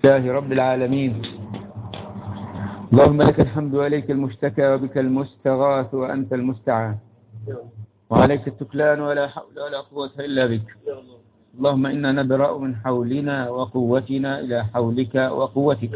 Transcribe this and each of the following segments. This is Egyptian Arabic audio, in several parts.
لله رب العالمين اللهم لك الحمد وإليك المشتكى وبك المستغاث وأنت المستعان وعليك التكلان ولا حول ولا قوة إلا بك اللهم إنا نبرأ من حولنا وقوتنا إلى حولك وقوتك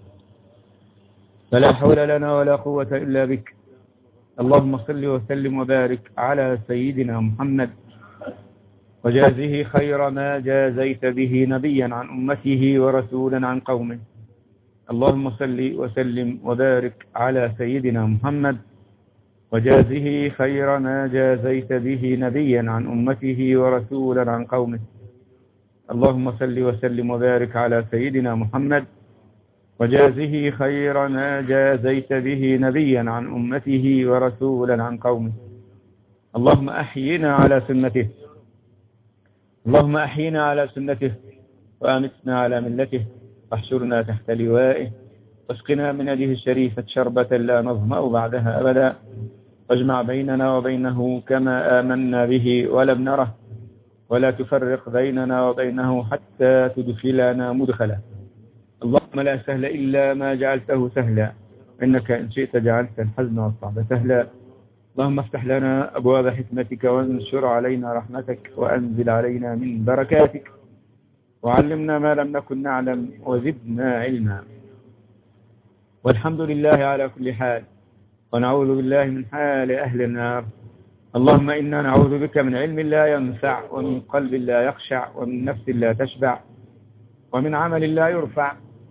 فلا حول لنا ولا قوة إلا بك اللهم صل وسلم وبارك على سيدنا محمد وجازه خير ما جازيت به نبيا عن أمته ورسولا عن قومه اللهم صل وسلم وبارك على سيدنا محمد وجازه خير ما جازيت به نبيا عن أمته ورسولا عن قومه اللهم صل وسلم وبارك على سيدنا محمد وجازه خير ما جازيت به نبيا عن أمته ورسولا عن قومه اللهم أحينا على سنته اللهم أحينا على سنته وأمتنا على ملته واحشرنا تحت لوائه واسقنا من يده الشريفة شربة لا نظمأ بعدها أبدا واجمع بيننا وبينه كما آمنا به ولم نره ولا تفرق بيننا وبينه حتى تدخلنا مدخلا اللهم لا سهل إلا ما جعلته سهلا إنك إن شئت جعلت الحزن والصعب سهلا اللهم افتح لنا أبواب حكمتك وانشر علينا رحمتك وأنزل علينا من بركاتك وعلمنا ما لم نكن نعلم وزدنا علما والحمد لله على كل حال ونعوذ بالله من حال أهل النار اللهم إنا نعوذ بك من علم لا ينفع ومن قلب لا يخشع ومن نفس لا تشبع ومن عمل لا يرفع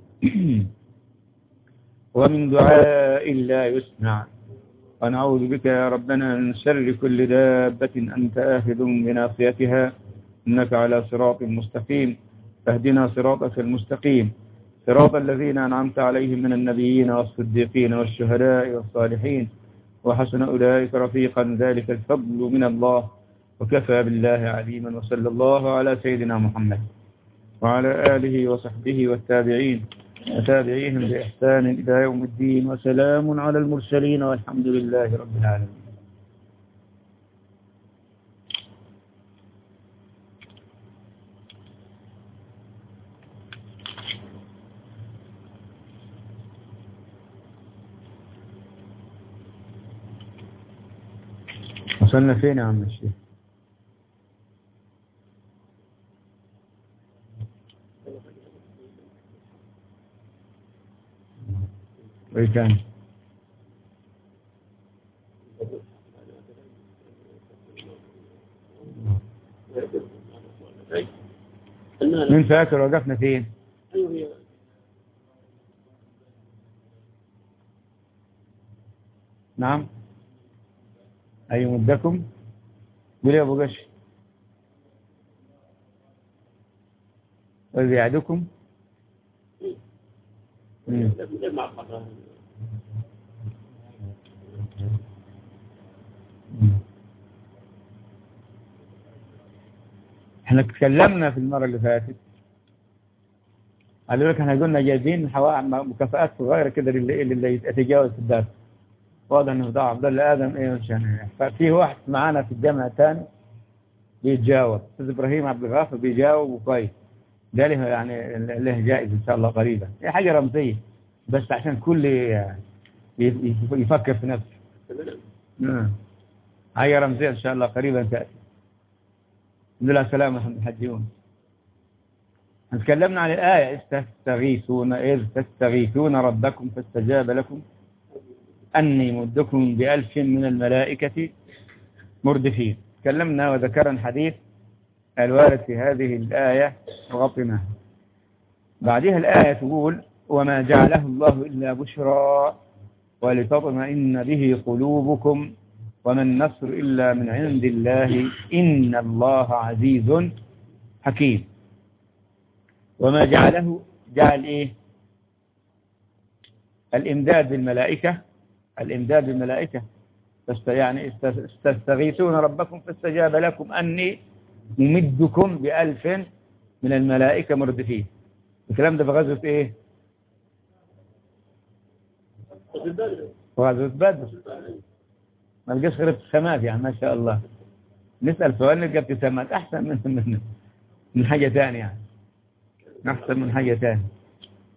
ومن دعاء لا يسمع ونعوذ بك يا ربنا من شر كل دابة أنت آهد بناصيتها إنك على صراط مستقيم فاهدنا صراطك المستقيم صراط الذين أنعمت عليهم من النبيين والصديقين والشهداء والصالحين وحسن أولئك رفيقا ذلك الفضل من الله وكفى بالله عليما وصلى الله على سيدنا محمد وعلى آله وصحبه والتابعين وتابعيهم بإحسان إلى يوم الدين وسلام على المرسلين والحمد لله رب العالمين وصلنا فين يا عم الشيخ وايه تاني مين فاكر وقفنا فين نعم أي مدكم قول يا أبو قش وإذ يعدكم احنا اتكلمنا في المرة اللي فاتت قالوا لك احنا قلنا جايبين مكافآت صغيرة كده للي, اللي يتجاوز الدرس واضح انه ده عبد الله ادم ايه مش يعني ففي واحد معانا في الجامعة الثاني بيتجاوب استاذ ابراهيم عبد الغافر بيجاوب وكويس ده له يعني له جائزة ان شاء الله قريبا هي حاجة رمزية بس عشان كل يفكر في نفسه حاجة رمزية ان شاء الله قريبا تأتي الحمد لله سلام الحمد الحجيون تكلمنا عن الآية تستغيثون إذ تستغيثون ربكم فاستجاب لكم أني مدكم بألف من الملائكة مردفين تكلمنا وذكرنا الحديث الوارد في هذه الآية وغطناها بعدها الآية تقول وما جعله الله إلا بشرى ولتطمئن به قلوبكم وما النصر إلا من عند الله إن الله عزيز حكيم وما جعله جعل إيه الإمداد بالملائكة الإمداد بالملائكة يعني تستغيثون ربكم فاستجاب لكم أني ممدكم بألف من الملائكة مردفين الكلام ده في غزوة إيه غزوة بدر ما لقاش غير ابتسامات يعني ما شاء الله نسأل سؤال نلقى ابتسامات أحسن من من من حاجة ثانية يعني أحسن من حاجة ثانية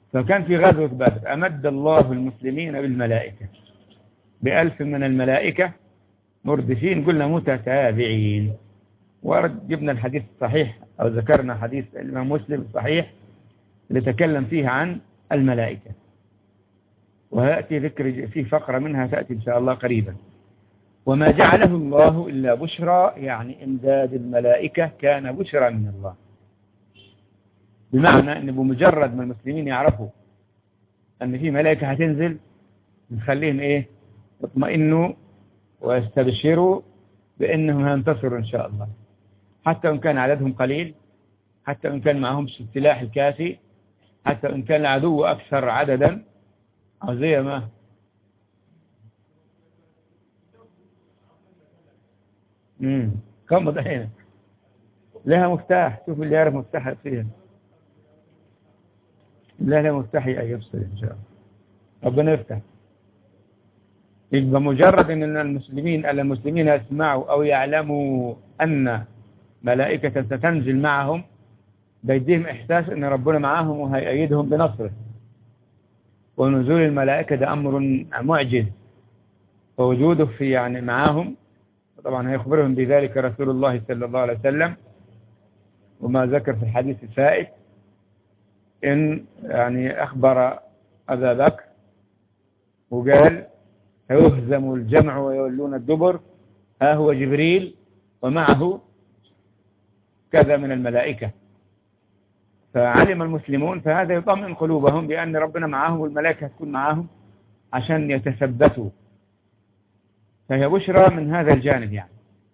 فكان في غزوة بدر أمد الله المسلمين بالملائكة بألف من الملائكة مردفين قلنا متتابعين ورد جبنا الحديث الصحيح أو ذكرنا حديث الإمام مسلم الصحيح اللي تكلم فيه عن الملائكة ويأتي ذكر في فقرة منها تأتي إن شاء الله قريبا وما جعله الله إلا بشرى يعني إمداد الملائكة كان بشرى من الله بمعنى أن بمجرد ما المسلمين يعرفوا أن في ملائكة هتنزل نخليهم إيه يطمئنوا ويستبشروا بأنهم هينتصروا إن شاء الله حتى إن كان عددهم قليل حتى إن كان معهم السلاح الكافي حتى إن كان العدو أكثر عددا أو زي ما امم كم هنا لها مفتاح شوف اللي يعرف مفتاح فيها لا لها مفتاح يفصل إن شاء الله ربنا يفتح يبقى مجرد ان المسلمين المسلمين يسمعوا او يعلموا ان ملائكة ستنزل معهم بيديهم احساس ان ربنا معاهم وهيأيدهم بنصره ونزول الملائكة ده امر معجز ووجوده في يعني معاهم طبعا هيخبرهم بذلك رسول الله صلى الله عليه وسلم وما ذكر في الحديث الفائت ان يعني اخبر ابا بكر وقال يهزم الجمع ويولون الدبر ها هو جبريل ومعه كذا من الملائكة فعلم المسلمون فهذا يطمئن قلوبهم بأن ربنا معهم والملائكة تكون معهم عشان يتثبتوا فهي بشرى من هذا الجانب يعني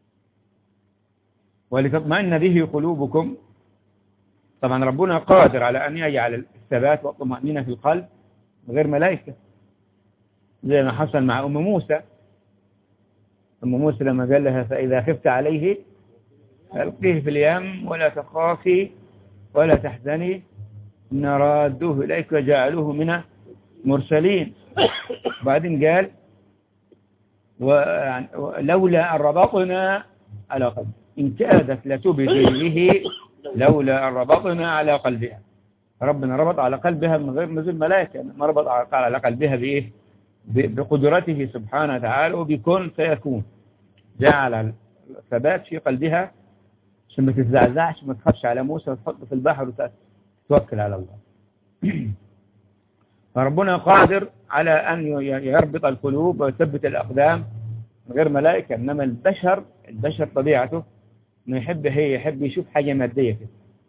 ولتطمئن به قلوبكم طبعا ربنا قادر على أن يجعل الثبات والطمأنينة في القلب غير ملائكة زي ما حصل مع أم موسى أم موسى لما قال لها فإذا خفت عليه فألقيه في اليم ولا تخافي ولا تحزني إن رادوه إليك وجعلوه من مرسلين بعدين قال ولولا أن ربطنا على قلب إن كادت لتبدي به لولا أن ربطنا على قلبها ربنا ربط على قلبها من غير نزول ملائكة ما ربط على قلبها بإيه بقدرته سبحانه وتعالى وبكون سيكون جعل الثبات في قلبها عشان ما تتزعزعش ما تخافش على موسى وتحطه في البحر وتوكل على الله فربنا قادر على أن يربط القلوب ويثبت الأقدام من غير ملائكة إنما البشر البشر طبيعته انه يحب هي يحب يشوف حاجة مادية كده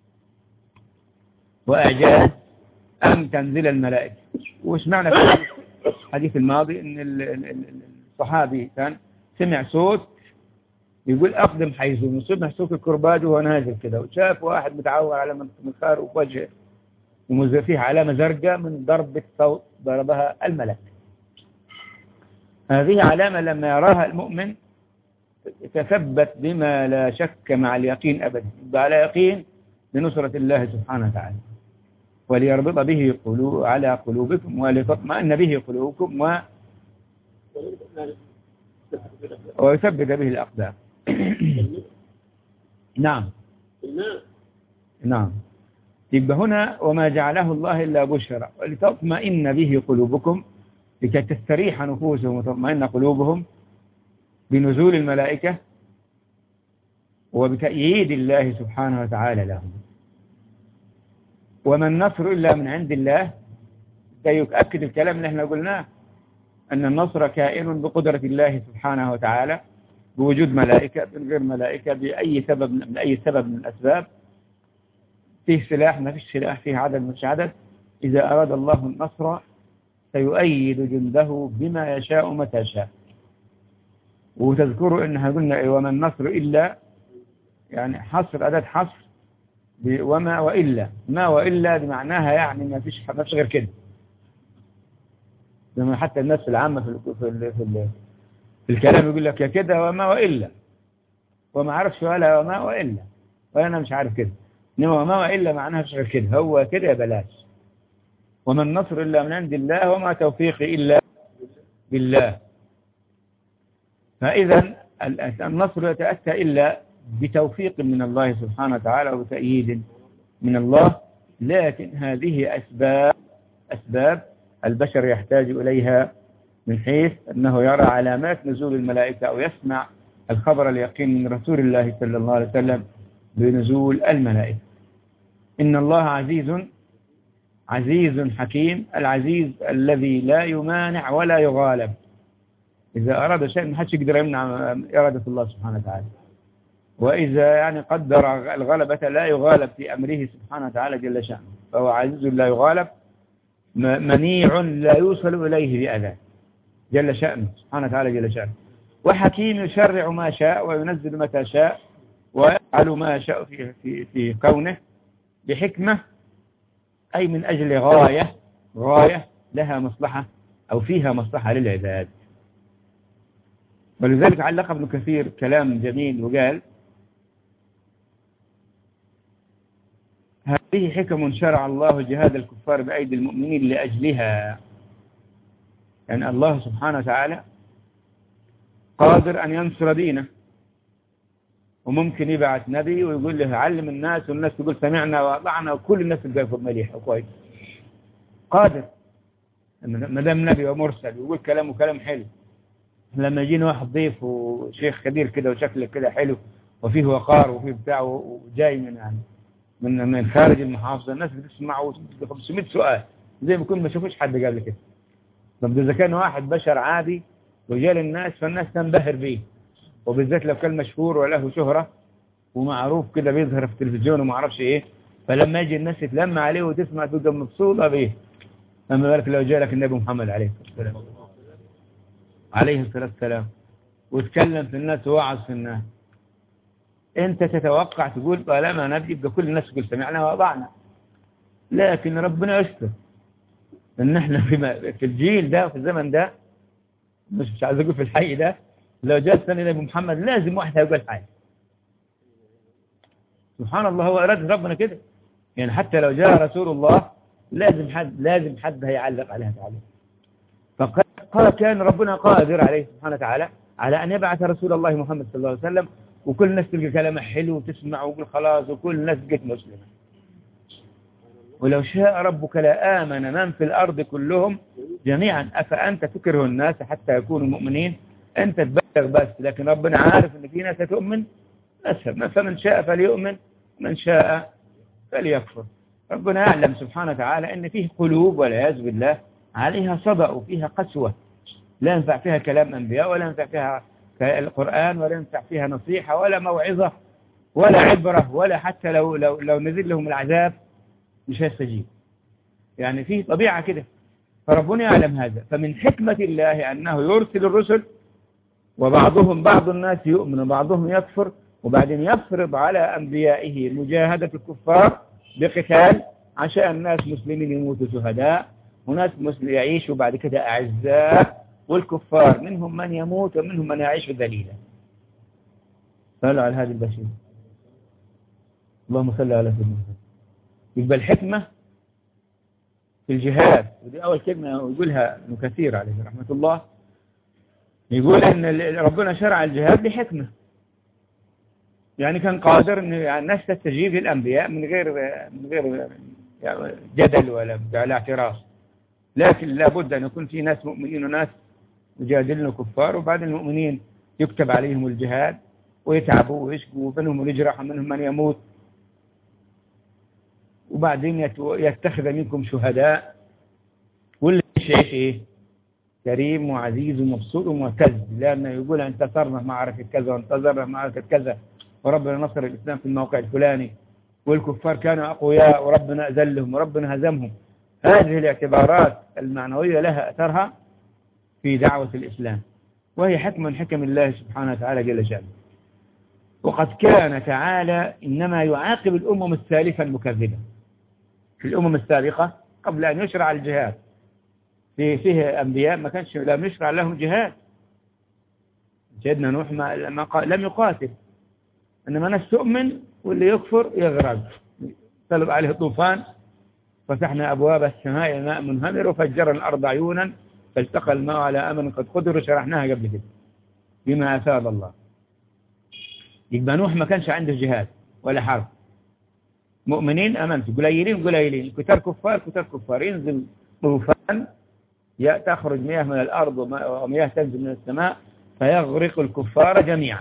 وإعجاز أن تنزل الملائكة وش معنى في الحديث الماضي ان الصحابي كان سمع صوت يقول أقدم حيث وسمع صوت الكرباج وهو نازل كده وشاف واحد متعور على منخار ووجهه وفيه علامة زرقاء من ضربة صوت ضربها الملك هذه علامة لما يراها المؤمن يتثبت بما لا شك مع اليقين أبدا على يقين بنصرة الله سبحانه وتعالى وليربط به قلوب على قلوبكم ولتطمئن به قلوبكم و ويثبت به الأقدام نعم نعم يبقى هنا وما جعله الله إلا بشرى ولتطمئن به قلوبكم لكي تستريح نفوسهم وتطمئن قلوبهم بنزول الملائكة وبتأييد الله سبحانه وتعالى لهم وما النصر إلا من عند الله ده يؤكد الكلام اللي احنا قلناه أن النصر كائن بقدرة الله سبحانه وتعالى بوجود ملائكة من غير ملائكة بأي سبب من أي سبب من الأسباب فيه سلاح ما فيش سلاح فيه عدد مش عدد إذا أراد الله النصر سيؤيد جنده بما يشاء متى شاء وتذكروا إنها قلنا إيه وما النصر إلا يعني حصر أداة حصر وما وإلا ما وإلا بمعناها يعني ما فيش ما فيش غير كده لما حتى الناس العامة في في في, في الكلام يقول لك يا كده وما وإلا وما عرفش ولا وما وإلا وأنا مش عارف كده إنما وما وإلا معناها مش غير كده هو كده يا بلاش وما النصر إلا من عند الله وما توفيقي إلا بالله فإذا النصر يتأتى إلا بتوفيق من الله سبحانه وتعالى وتأييد من الله لكن هذه أسباب أسباب البشر يحتاج إليها من حيث أنه يرى علامات نزول الملائكة أو يسمع الخبر اليقين من رسول الله صلى الله عليه وسلم بنزول الملائكة إن الله عزيز عزيز حكيم العزيز الذي لا يمانع ولا يغالب إذا أراد شيء ما حدش يقدر يمنع إرادة الله سبحانه وتعالى وإذا يعني قدر الغلبة لا يغالب في أمره سبحانه وتعالى جل شأنه فهو عزيز لا يغالب منيع لا يوصل إليه بأذى جل شأنه سبحانه وتعالى جل شأنه وحكيم يشرع ما شاء وينزل متى شاء ويفعل ما شاء في, في, في كونه بحكمة أي من أجل غاية غاية لها مصلحة أو فيها مصلحة للعباد ولذلك علق ابن كثير كلام جميل وقال هذه حكم شرع الله جهاد الكفار بأيدي المؤمنين لأجلها يعني الله سبحانه وتعالى قادر أن ينصر دينه وممكن يبعث نبي ويقول له علم الناس والناس تقول سمعنا وأطعنا وكل الناس تلقى مليح وكويس قادر ما دام نبي ومرسل ويقول كلامه كلام حلو لما يجينا واحد ضيف وشيخ كبير كده وشكله كده حلو وفيه وقار وفيه بتاع وجاي من يعني من من خارج المحافظة الناس بتسمع 500 سؤال زي ما يكون ما شافوش حد قبل كده طب إذا كان واحد بشر عادي وجال الناس فالناس تنبهر به وبالذات لو كان مشهور وله شهرة ومعروف كده بيظهر في التلفزيون وما اعرفش ايه فلما يجي الناس تتلم عليه وتسمع تبقى مبسوطة به أما بالك لو جالك النبي محمد عليه الصلاة والسلام عليه الصلاة والسلام وتكلم في الناس ووعظ في الناس انت تتوقع تقول طالما نبي يبقى كل الناس تقول سمعنا وأطعنا لكن ربنا يستر ان احنا في, في الجيل ده وفي الزمن ده مش مش عايز اقول في الحي ده لو جاء الثاني نبي محمد لازم واحد هيقول حاجه سبحان الله هو إرادة ربنا كده يعني حتى لو جاء رسول الله لازم حد لازم حد هيعلق عليها تعالى فقال كان ربنا قادر عليه سبحانه وتعالى على أن يبعث رسول الله محمد صلى الله عليه وسلم وكل الناس تلقى كلامه حلو وتسمع ويقول خلاص وكل الناس بقت مسلمة ولو شاء ربك لآمن من في الأرض كلهم جميعا أفأنت تكره الناس حتى يكونوا مؤمنين أنت تبلغ بس لكن ربنا عارف أن في ناس تؤمن نسب فمن شاء فليؤمن من شاء فليكفر ربنا يعلم سبحانه وتعالى أن فيه قلوب والعياذ بالله عليها صدأ وفيها قسوة لا ينفع فيها كلام أنبياء ولا ينفع فيها القرآن ولا ينفع فيها نصيحة ولا موعظة ولا عبرة ولا حتى لو, لو, لو نزل لهم العذاب مش هيستجيب يعني فيه طبيعة كده فربنا يعلم هذا فمن حكمة الله أنه يرسل الرسل وبعضهم بعض الناس يؤمن وبعضهم يكفر وبعدين يفرض على أنبيائه مجاهدة الكفار بقتال عشان الناس مسلمين يموتوا شهداء وناس مسلم يعيشوا بعد كده أعزاء والكفار منهم من يموت ومنهم من يعيش ذليلا صلوا على هذه البشير اللهم صل على سيدنا يبقى الحكمة في الجهاد ودي أول كلمة يقولها ابن كثير عليه رحمة الله يقول ان ربنا شرع الجهاد بحكمة يعني كان قادر ان الناس تستجيب للانبياء من غير من غير جدل ولا على اعتراض لكن لابد ان يكون في ناس مؤمنين وناس يجادلون كفار وبعد المؤمنين يكتب عليهم الجهاد ويتعبوا ويشقوا ومنهم من يجرح ومنهم من يموت وبعدين يتخذ منكم شهداء واللي يعيش ايه كريم وعزيز ومبسوط ومعتز لأنه يقول انتصرنا في معركة كذا وانتصرنا في معركة كذا وربنا نصر الإسلام في الموقع الفلاني والكفار كانوا أقوياء وربنا أذلهم وربنا هزمهم هذه الاعتبارات المعنوية لها أثرها في دعوة الإسلام وهي حكم من حكم الله سبحانه وتعالى جل شأنه وقد كان تعالى إنما يعاقب الأمم السالفة المكذبة في الأمم السابقة قبل أن يشرع الجهاد فيه, فيه أنبياء ما كانش لم يشرع لهم جهاد سيدنا نوح ما, ما لم يقاتل إنما ناس تؤمن واللي يكفر يغرق طلب عليه طوفان فتحنا أبواب السماء ماء منهمر وفجرنا الأرض عيونا فالتقى الماء على أمن قد قدر وشرحناها قبل كده بما أفاد الله يبقى نوح ما كانش عنده جهاد ولا حرب مؤمنين أمنت قليلين قليلين كتار كفار كتار كفار ينزل طوفان تخرج مياه من الأرض ومياه تنزل من السماء فيغرق الكفار جميعا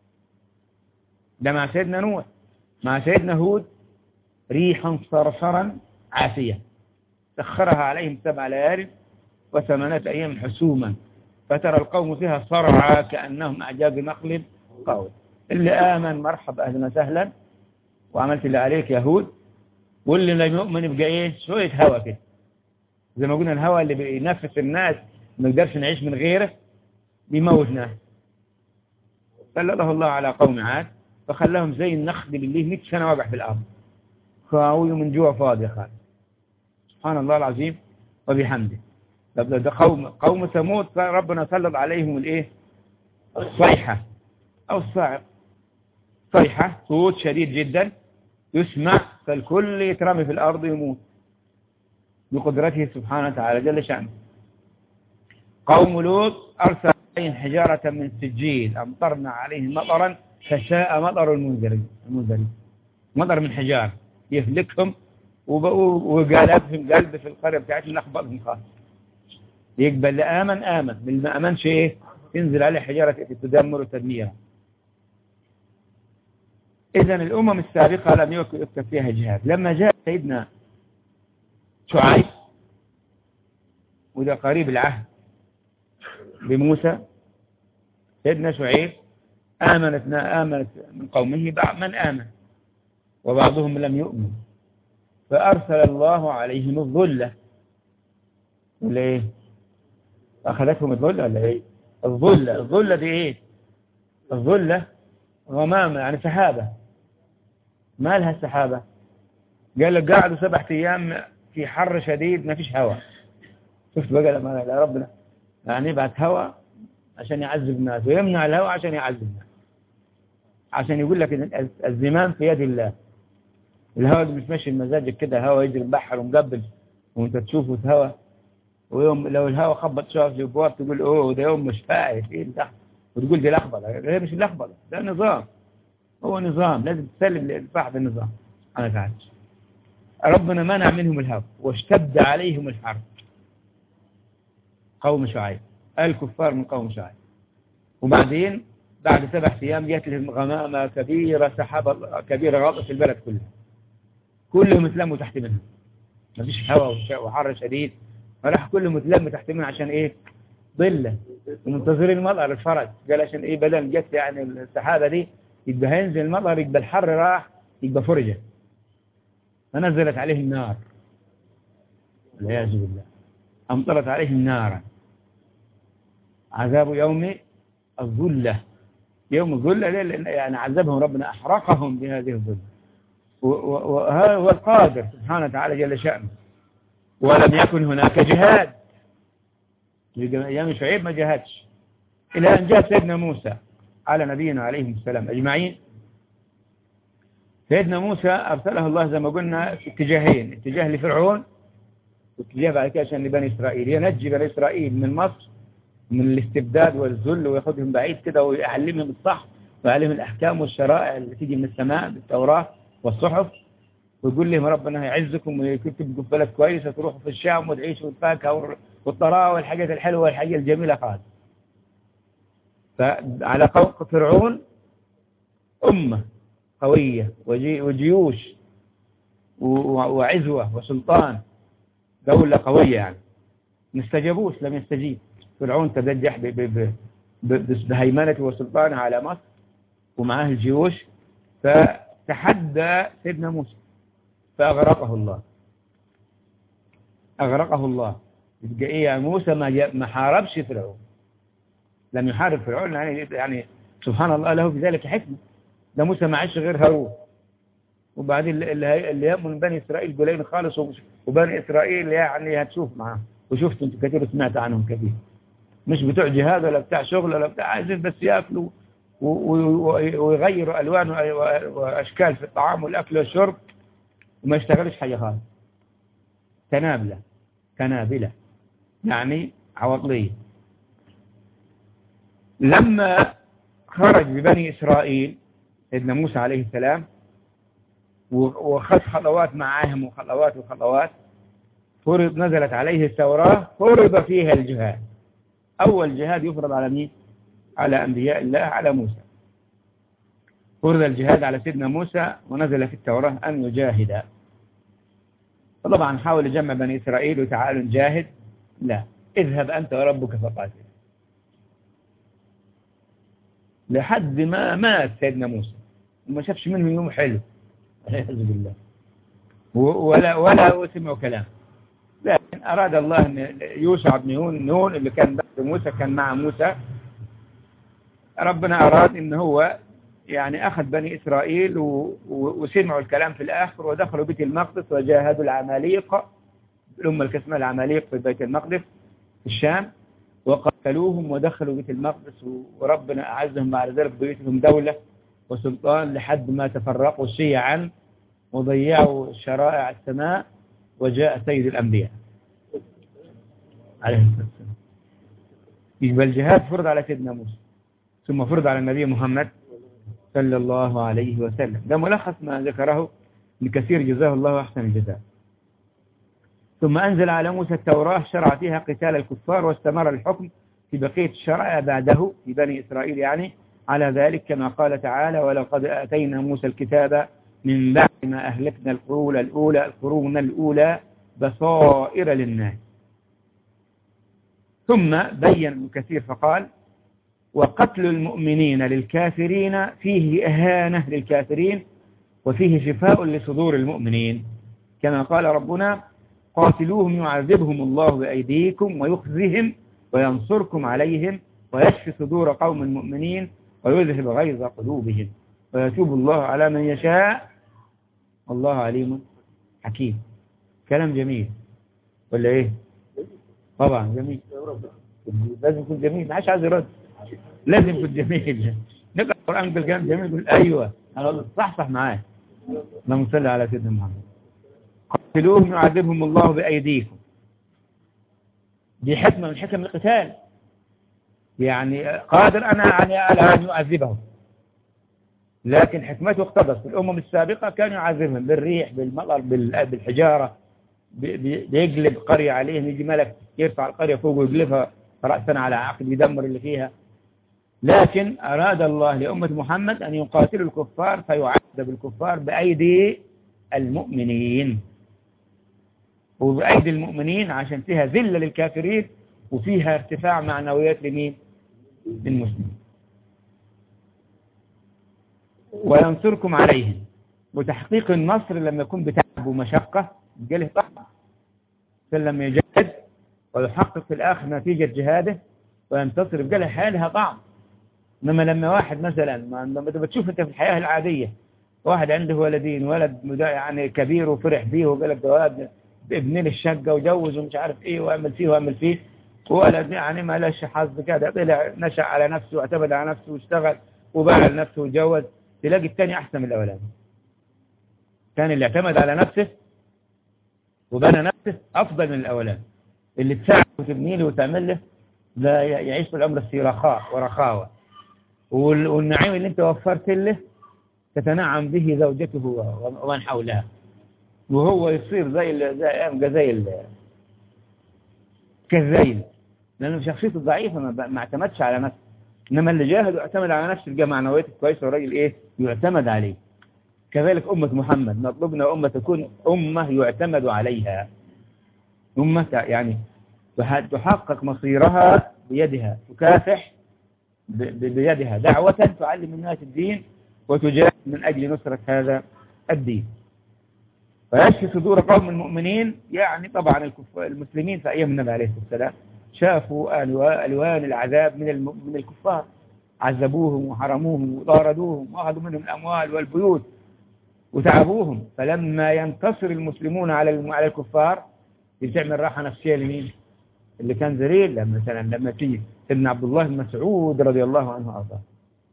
ده مع سيدنا نوح مع سيدنا هود ريحا صرصرا عاسية سخرها عليهم سبع ليال وثمانية أيام حسوما فترى القوم فيها صرعى كأنهم أعجاز نخل قول اللي آمن مرحبا أهلا وسهلا وعملت اللي عليك يهود واللي لم يؤمن يبقى إيه شوية هوا كده زي ما قلنا الهوا اللي بينفس الناس ما نقدرش نعيش من غيره بيموت ناس سلطه الله على قوم عاد فخلاهم زي النخل اللي 100 سنة واقع في الأرض خاوي من جوا فاضي خالص سبحان الله العظيم وبحمده طب ده قوم قوم ثمود ربنا سلط عليهم الايه الصيحة او الصاعق صيحة صوت شديد جدا يسمع فالكل يترمي في الارض يموت بقدرته سبحانه وتعالى جل شأنه قوم لوط أرسل عليهم حجارة من سجيل أمطرنا عليهم مطرا فشاء مطر المنذرين المنذرين مطر من حجار يهلكهم وقلبهم قلب في القرية بتاعتهم نخبطهم خالص يقبل اللي آمن آمن باللي ما آمنش إيه ينزل عليه حجارة تدمر وتدميرها إذا الأمم السابقة لم يكتب فيها جهاد لما جاء سيدنا شعيب وده قريب العهد بموسى سيدنا شعيب آمنت آمنت من قومه بعض من آمن وبعضهم لم يؤمن فأرسل الله عليهم الظلة ولا إيه أخذتهم الظلة ولا إيه الظلة الظلة دي إيه الظلة غمامة يعني سحابة ما لها السحابة قال لك قعدوا سبعة أيام في حر شديد ما فيش هواء شفت بقى لما يا ربنا يعني يبعث هواء عشان يعذب الناس ويمنع الهواء عشان يعذب الناس عشان يقول لك ان الزمام في يد الله الهواء مش ماشي بمزاجك كده هواء يجري البحر ومقبل وانت تشوفه هواء ويوم لو الهواء خبط شوف في الابواب تقول اوه ده يوم مش فايت ايه ده وتقول دي لخبطه هي مش لخبطه ده نظام هو نظام لازم تسلم لصاحب النظام سبحانه وتعالى ربنا منع منهم الهوى واشتد عليهم الحرب قوم شعيب الكفار من قوم شعيب وبعدين بعد سبع أيام جات لهم غمامة كبيرة سحابة كبيرة غطت البلد كلها كلهم اتلموا تحت منها مفيش هواء وحر شديد فراح كلهم اتلموا تحت منها عشان ايه ظلة ومنتظرين المطر الفرج قال عشان ايه بدل جت يعني السحابة دي يبقى هينزل المطر يبقى الحر راح يبقى فرجة فنزلت عليهم نار والعياذ بالله أمطرت عليهم نارا عذاب يوم الظلة يوم الظلة يعني عذبهم ربنا أحرقهم بهذه الظلة وهذا هو القادر سبحانه وتعالى جل شأنه ولم يكن هناك جهاد أيام شعيب ما جهادش إلى أن جاء سيدنا موسى على نبينا عليه السلام أجمعين سيدنا موسى أرسله الله زي ما قلنا في اتجاهين اتجاه لفرعون واتجاه بعد كده عشان لبني إسرائيل ينجي بني إسرائيل من مصر من الاستبداد والذل وياخدهم بعيد كده ويعلمهم الصح ويعلمهم الأحكام والشرائع اللي تيجي من السماء بالتوراة والصحف ويقول لهم ربنا هيعزكم ويكتبكم في بلد كويسة تروحوا في الشام وتعيشوا الفاكهة والطراوة والحاجات الحلوة والحاجات الجميلة خالص فعلى قوق فرعون أمة قوية وجيوش وعزوة وسلطان دولة قوية يعني ما استجابوش لم يستجيب فرعون تبجح بهيمنته وسلطانه على مصر ومعاه الجيوش فتحدى سيدنا موسى فأغرقه الله أغرقه الله يبقى إيه يا موسى ما ما حاربش فرعون لم يحارب فرعون يعني يعني سبحان الله له في ذلك حكمة ده موسى ما عاش غير هارون وبعدين اللي يأمن بني إسرائيل قليل خالص وبني إسرائيل يعني هتشوف معاه وشفت انت كثير سمعت عنهم كثير مش بتوع جهاد ولا بتاع شغل ولا بتاع عايزين بس ياكلوا ويغيروا ألوان وأشكال في الطعام والأكل والشرب وما يشتغلش حاجة خالص تنابلة تنابلة يعني عواطلية لما خرج ببني إسرائيل سيدنا موسى عليه السلام وخذ خطوات معاهم وخطوات وخطوات فرض نزلت عليه التوراة فرض فيها الجهاد أول جهاد يفرض على مين على أنبياء الله على موسى فرض الجهاد على سيدنا موسى ونزل في التوراة أن يجاهد فطبعا حاول يجمع بني إسرائيل وتعالوا نجاهد لا اذهب أنت وربك فقاتل لحد ما مات سيدنا موسى وما شافش منه يوم حلو والعياذ بالله ولا ولا سمعوا كلام لكن أراد الله أن يوشع بن نون نون اللي كان بعد موسى كان مع موسى ربنا أراد أن هو يعني أخذ بني إسرائيل وسمعوا الكلام في الآخر ودخلوا بيت المقدس وجاهدوا العماليق الأمة الكسمة العماليق في بيت المقدس في الشام وقتلوهم ودخلوا بيت المقدس وربنا أعزهم بعد ذلك بيتهم دولة وسلطان لحد ما تفرقوا شيعا وضيعوا شرائع السماء وجاء سيد الأنبياء عليه الصلاة والسلام يبقى الجهاد فرض على سيدنا موسى ثم فرض على النبي محمد صلى الله عليه وسلم ده ملخص ما ذكره لكثير جزاه الله أحسن الجزاء ثم أنزل على موسى التوراة شرع فيها قتال الكفار واستمر الحكم في بقية الشرع بعده في بني إسرائيل يعني على ذلك كما قال تعالى ولقد آتينا موسى الكتاب من بعد ما أهلكنا القرون الأولى القرون الأولى بصائر للناس ثم بين كثير فقال وقتل المؤمنين للكافرين فيه إهانة للكافرين وفيه شفاء لصدور المؤمنين كما قال ربنا قاتلوهم يعذبهم الله بأيديكم ويخزهم وينصركم عليهم ويشفي صدور قوم المؤمنين ويذهب غيظ قلوبهم ويتوب الله على من يشاء والله عليم حكيم كلام جميل ولا ايه طبعا جميل لازم يكون جميل ما عادش عايز يرد لازم يكون جميل نقرا القران بالكلام جميل يقول ايوه انا صح صح معاه اللهم صل على سيدنا محمد قتلوهم يعذبهم الله بايديكم دي حكمه من حكم القتال يعني قادر انا على ان يعذبهم لكن حكمته اقتضت في الأمم السابقة كانوا يعذبهم بالريح بالمطر بالحجارة بيقلب قرية عليهم يجي ملك يرفع القرية فوق ويقلبها رأسا على عقد يدمر اللي فيها لكن أراد الله لأمة محمد أن يقاتلوا الكفار فيعذب الكفار بأيدي المؤمنين وبأيدي المؤمنين عشان فيها ذلة للكافرين وفيها ارتفاع معنويات لمين للمسلمين وينصركم عليهم وتحقيق النصر لما يكون بتعب ومشقة جاله طعم لما يجاهد ويحقق في الآخر نتيجة جهاده وينتصر بجاله حالها طعم إنما لما واحد مثلا لما بتشوف أنت في الحياة العادية واحد عنده ولدين ولد يعني كبير وفرح بيه وقال لك جواب ابن لي الشقة وجوز ومش عارف ايه واعمل فيه واعمل فيه ولد يعني ما لش حظ كده طلع نشأ على نفسه واعتمد على نفسه واشتغل وباع لنفسه وجوز تلاقي الثاني أحسن من الأولاني كان اللي اعتمد على نفسه وبنى نفسه أفضل من الأولاني اللي تساعد وتبني له وتعمل له لا يعيش في الأمر في رخاء ورخاوة والنعيم اللي انت وفرت له تتنعم به زوجته ومن حولها وهو يصير زي ال زي زي ال كالذيل لأنه شخصيته ضعيفة ما اعتمدش على نفسه إنما اللي جاهد واعتمد على نفسه تلقى معنوياته كويسة والراجل إيه يعتمد عليه كذلك أمة محمد مطلوبنا أمة تكون أمة يعتمد عليها أمة يعني تحقق مصيرها بيدها تكافح بيدها دعوة تعلم الناس الدين وتجاهد من أجل نصرة هذا الدين ويشفي صدور قوم المؤمنين يعني طبعا المسلمين في أيام النبي عليه الصلاة والسلام شافوا ألوان العذاب من من الكفار عذبوهم وحرموهم وطاردوهم وأخذوا منهم الأموال والبيوت وتعبوهم فلما ينتصر المسلمون على على الكفار بتعمل راحة نفسية لمين؟ اللي كان ذليل لما مثلا لما تيجي ابن عبد الله بن مسعود رضي الله عنه وارضاه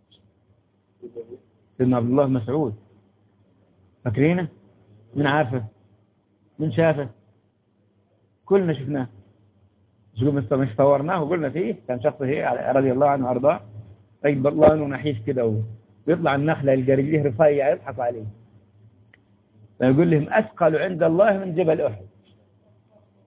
ابن عبد الله بن مسعود فاكرينه؟ من عارفه؟ من شافه؟ كلنا شفناه مش مش صورناه وقلنا فيه كان شخص هي رضي الله عنه وارضاه طيب الله عنه نحيف كده ويطلع النخلة يلقى رجليه رفيع يضحك عليه فيقول لهم أثقل عند الله من جبل أحد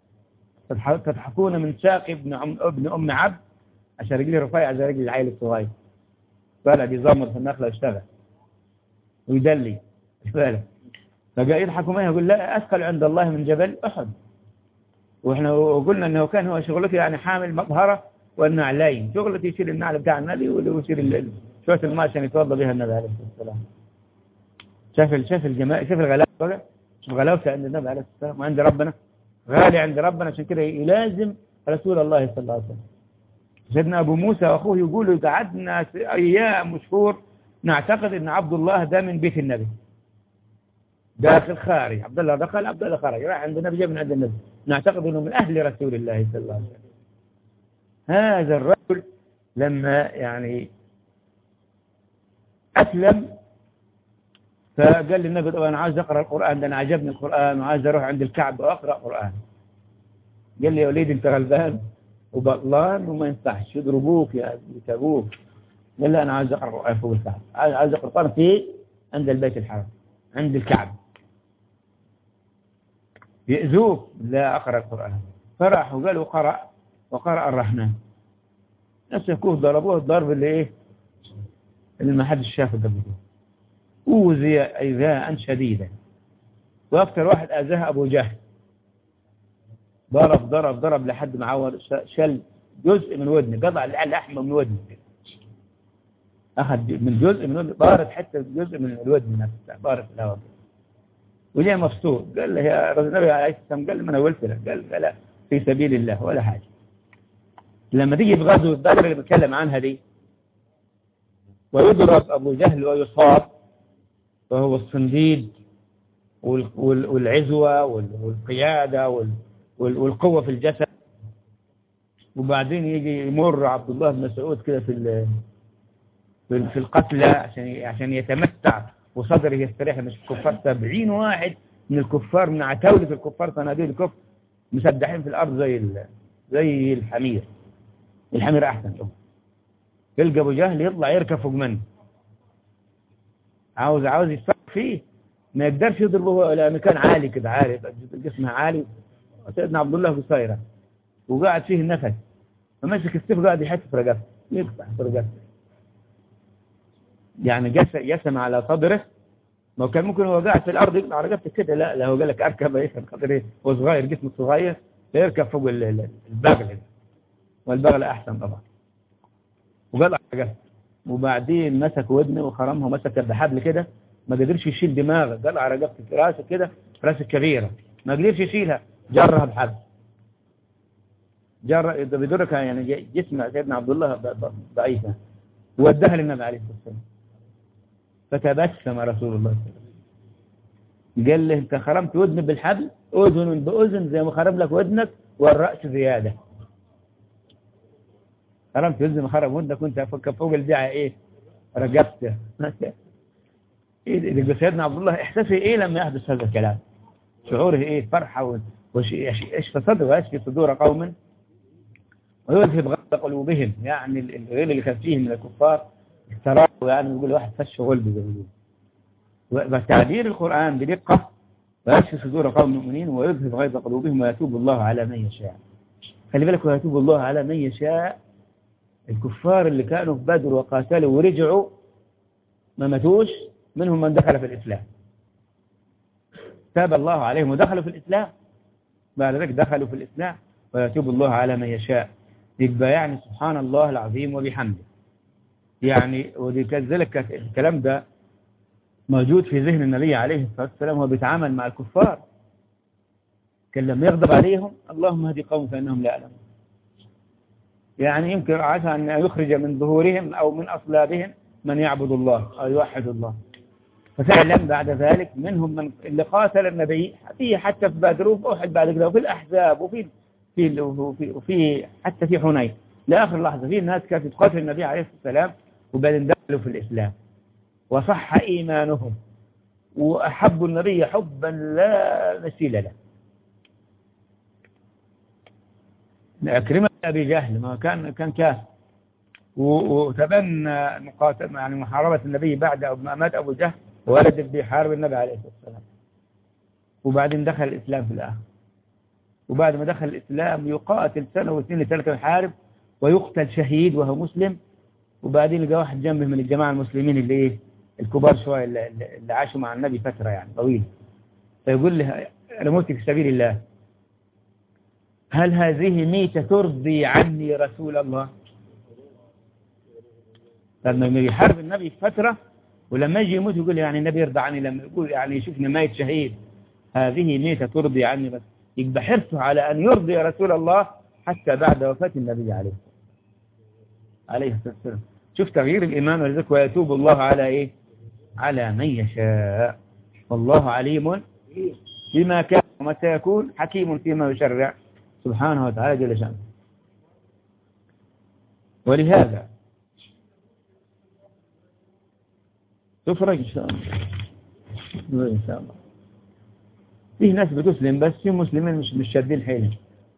تضح- تضحكون من ساق ابن أم, ابن أم عبد عشان رجلي رفيع زي رجل العيل الصغير بلد يزمر في النخلة ويشتغل ويدلي بالك فجاء يضحكوا معي يقول لا أثقل عند الله من جبل أحد واحنا قلنا انه كان هو شغلته يعني حامل مظهره والنعلين شغلته يشيل النعل بتاع النبي ويشيل ال- شويه الماء عشان يتوضا بها النبي عليه الصلاه والسلام شاف ال- شاف الجمال شاف الغلاوه بقى؟ شوف غلاوته عند النبي عليه الصلاه والسلام وعند ربنا غالي عند ربنا عشان كده يلازم رسول الله صلى الله عليه وسلم سيدنا ابو موسى واخوه يقولوا قعدنا ايام وشهور نعتقد ان عبد الله ده من بيت النبي داخل خارج عبد الله دخل عبد الله خرج راح عند النبي جاء من عند النبي نعتقد انه من اهل رسول الله صلى الله عليه وسلم هذا الرجل لما يعني اسلم فقال للنبي طبعا انا عايز اقرا القران ده انا عجبني القران وعايز اروح عند الكعبه واقرا قران قال لي يا وليد انت غلبان وبطلان وما ينفعش يضربوك يا ابوك قال لا انا عايز اقرا القران فوق الكعبه عايز عايز اقرا القران في عند البيت الحرام عند الكعبه يأذوه لا أقرأ القرآن فراح وقال وقرأ وقرأ الرحمن مسكوه ضربوه الضرب اللي إيه اللي ما حدش شافه قبل كده أوذي إيذاء شديدا وأكثر واحد أذاه أبو جهل ضرب ضرب ضرب لحد ما عور ش- شل جزء من ودنه قطع اللحم من ودنه أخذ من جزء من ودنه طارت حتى جزء من الودن نفسها طارت في الهواء وليه مفتوح قال له يا رسول النبي عليه الصلاة والسلام قال له ما انا قلت لك قال قال لا في سبيل الله ولا حاجة لما تيجي في غزوة بدر اللي بنتكلم عنها دي ويضرب أبو جهل ويصاب وهو الصنديد وال- وال- والعزوة وال- والقيادة وال- وال- والقوة في الجسد وبعدين يجي يمر عبد الله بن مسعود كده في ال- في في القتلى عشان عشان يتمتع وصدره يستريح مش الكفار سبعين واحد من الكفار من عتاولة الكفار صناديق الكفر مسدحين في الأرض زي ال- زي الحمير الحمير أحسن شوف يلقى أبو جهل يطلع يركب فوق منه عاوز عاوز يتفك فيه ما يقدرش يضربه لأنه كان عالي كده عالي جسمه عالي سيدنا عبد الله قصيرة وقاعد فيه النفس فمسك السيف قاعد يحس في رقبته يقطع في رقبته يعني جس يسم على صدره ما هو كان ممكن هو قاعد في الارض يقطع رقبته كده لا لا هو قال لك اركب ايه عشان خاطر ايه هو صغير جسمه صغير فيركب فوق ال- ال- البغل والبغل احسن طبعا وقطع رقبته وبعدين مسك ودنه وخرمها ومسك بحبل كده ما قدرش يشيل دماغه قطع رقبته في راسه كده راسه كبيره ما قدرش يشيلها جرها بحبل جر ده بيدرك يعني ج- جسم سيدنا عبد الله ض- ض- ضعيفه ودها للنبي عليه الصلاه والسلام فتبسم رسول الله صلى الله عليه وسلم قال له انت خرمت ودن بالحبل اذن باذن زي ما خرم لك ودنك والراس زياده خرمت ودن خرم ودنك وانت فوق فوق الجعه ايه رقبته ايه ده سيدنا عبد الله احساسه ايه لما يحدث هذا الكلام شعوره ايه فرحه و- وش يشفى صدره ويشفي صدور قوم ويذهب غض قلوبهم يعني ال- الغير اللي كان فيهم من الكفار استراحوا يعني يقول واحد فش غلب زي ما بيقولوا وتعبير القرآن بدقة ويشفي صدور قوم المؤمنين ويذهب غيظ قلوبهم ويتوب الله على من يشاء خلي بالك ويتوب الله على من يشاء الكفار اللي كانوا في بدر وقاتلوا ورجعوا ما ماتوش منهم من دخل في الإسلام تاب الله عليهم ودخلوا في الإسلام بعد ذلك دخلوا في الإسلام ويتوب الله على من يشاء يبقى يعني سبحان الله العظيم وبحمده يعني ودي كذلك كانت الكلام ده موجود في ذهن النبي عليه الصلاة والسلام وهو بيتعامل مع الكفار كان لما يغضب عليهم اللهم هدي قوم فإنهم لا يعلمون يعني يمكن عسى أن يخرج من ظهورهم أو من أصلابهم من يعبد الله أو يوحد الله ففعلا بعد ذلك منهم من اللي قاتل النبي في حتى في بدر وفي أحد بعد كده وفي الأحزاب وفي في وفي, وفي حتى في حنين لآخر لحظة في ناس كانت تقاتل النبي عليه الصلاة والسلام وبعدين دخلوا في الإسلام وصح إيمانهم وأحبوا النبي حبا لا مثيل له عكرمة أبي جهل ما كان كان كافر و- وتبنى مقاتل يعني محاربة النبي بعد أو ما مات أبو جهل وولد بيحارب النبي عليه الصلاة والسلام وبعدين دخل الإسلام في الآخر وبعد ما دخل الإسلام يقاتل سنة واثنين لثلاثة يحارب ويقتل شهيد وهو مسلم وبعدين يلقى واحد جنبه من الجماعة المسلمين اللي ايه الكبار شوية اللي, اللي عاشوا مع النبي فترة يعني طويلة فيقول له أنا موت في سبيل الله هل هذه ميتة ترضي عني رسول الله لما يحارب النبي فترة ولما يجي يموت يقول يعني النبي يرضى عني لما يقول يعني يشوفني ميت شهيد هذه ميتة ترضي عني بس يبقى حرصه على أن يرضي رسول الله حتى بعد وفاة النبي عليه عليه الصلاة والسلام شوف تغيير الإيمان ولذلك ويتوب الله على إيه على من يشاء والله عليم بما كان ومتى يكون حكيم فيما يشرع سبحانه وتعالى جل شأنه ولهذا تفرج إن شاء الله إن شاء الله فيه ناس بتسلم بس في مسلمين مش مش شادين حيلهم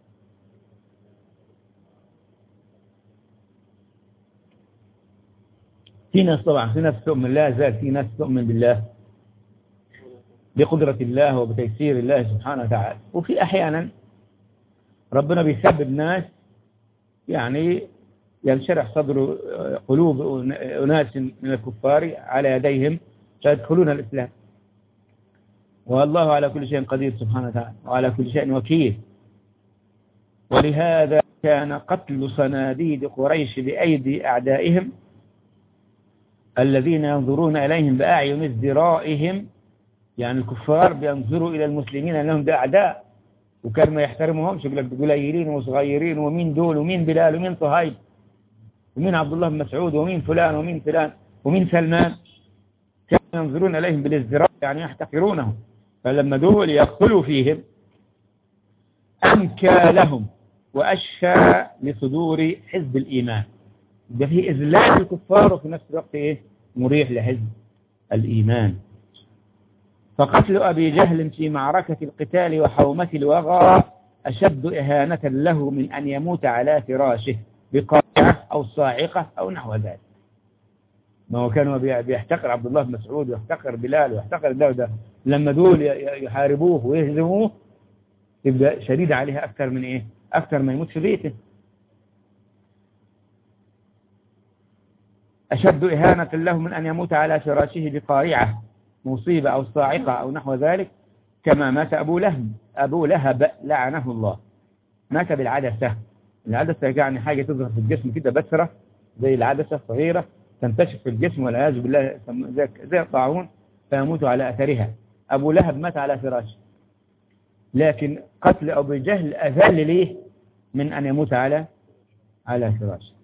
في ناس طبعا في ناس تؤمن الله زاد في ناس تؤمن بالله بقدرة الله وبتيسير الله سبحانه وتعالى وفي أحيانا ربنا بيسبب ناس يعني ينشرح صدر قلوب أناس من الكفار على يديهم فيدخلون الإسلام والله على كل شيء قدير سبحانه وتعالى وعلى كل شيء وكيل ولهذا كان قتل صناديد قريش بأيدي أعدائهم الذين ينظرون إليهم بأعين ازدرائهم يعني الكفار بينظروا إلى المسلمين أنهم ده أعداء وكان ما يحترمهمش يقول لك قليلين وصغيرين ومين دول ومين بلال ومين صهيب ومين عبد الله بن مسعود ومين فلان ومين فلان ومين سلمان كانوا ينظرون إليهم بالازدراء يعني يحتقرونهم فلما دول يقتلوا فيهم أنكى لهم وأشفى لصدور حزب الإيمان ده فيه إذلال الكفار وفي نفس الوقت إيه مريح لحزب الإيمان فقتل أبي جهل في معركة القتال وحومة الوغى أشد إهانة له من أن يموت على فراشه بقارعة أو صاعقة أو نحو ذلك ما هو كانوا بيحتقر عبد الله بن مسعود ويحتقر بلال ويحتقر ده وده لما دول يحاربوه ويهزموه يبقى شديد عليها أكثر من إيه أكثر ما يموت في بيته أشد إهانة له من أن يموت على فراشه بقارعة مصيبة أو صاعقة أو نحو ذلك كما مات أبو لهب أبو لهب لعنه الله مات بالعدسة العدسة يعني حاجة تظهر في الجسم كده بسرة زي العدسة الصغيرة تنتشر في الجسم والعياذ بالله زي الطاعون فيموت على أثرها أبو لهب مات على فراشه لكن قتل أبو جهل أذل ليه من أن يموت على على فراشه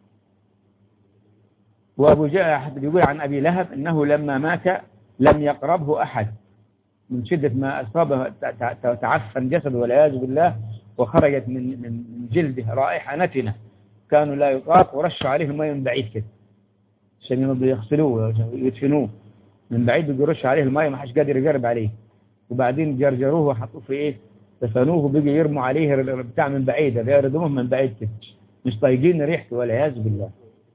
وأبو جهل يقول عن أبي لهب أنه لما مات لم يقربه أحد من شدة ما أصابه تعفن جسده والعياذ بالله وخرجت من من جلده رائحة نتنة كانوا لا يطاق ورشوا عليه الماء من بعيد كده عشان يغسلوه ويدفنوه من بعيد يرش عليه الماء ما حدش قادر يقرب عليه وبعدين جرجروه وحطوه في ايه دفنوه وبقي يرموا عليه بتاع من بعيد ده يردموه من بعيد كده مش طايقين ريحته والعياذ بالله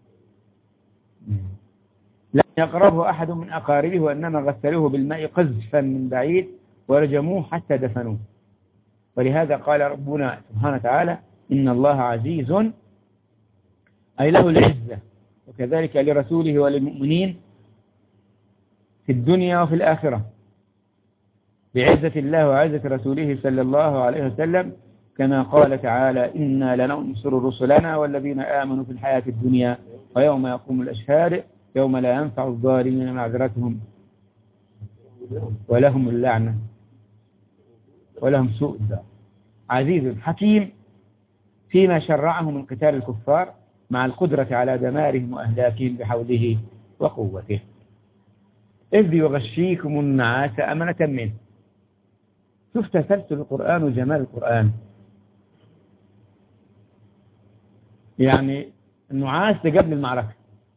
لم يقربه أحد من أقاربه وإنما غسلوه بالماء قذفا من بعيد ورجموه حتى دفنوه ولهذا قال ربنا سبحانه وتعالى إن الله عزيز أي له العزة وكذلك لرسوله وللمؤمنين في الدنيا وفي الآخرة بعزة الله وعزة رسوله صلى الله عليه وسلم كما قال تعالى إنا لننصر رسلنا والذين آمنوا في الحياة الدنيا ويوم يقوم الأشهاد يوم لا ينفع الظالمين معذرتهم ولهم اللعنة ولهم سوء الدار عزيز حكيم فيما شرعه من قتال الكفار مع القدرة على دمارهم وأهلاكهم بحوله وقوته إذ يغشيكم النعاس أمنة منه شوف تسلسل القرآن وجمال القرآن يعني النعاس ده قبل المعركة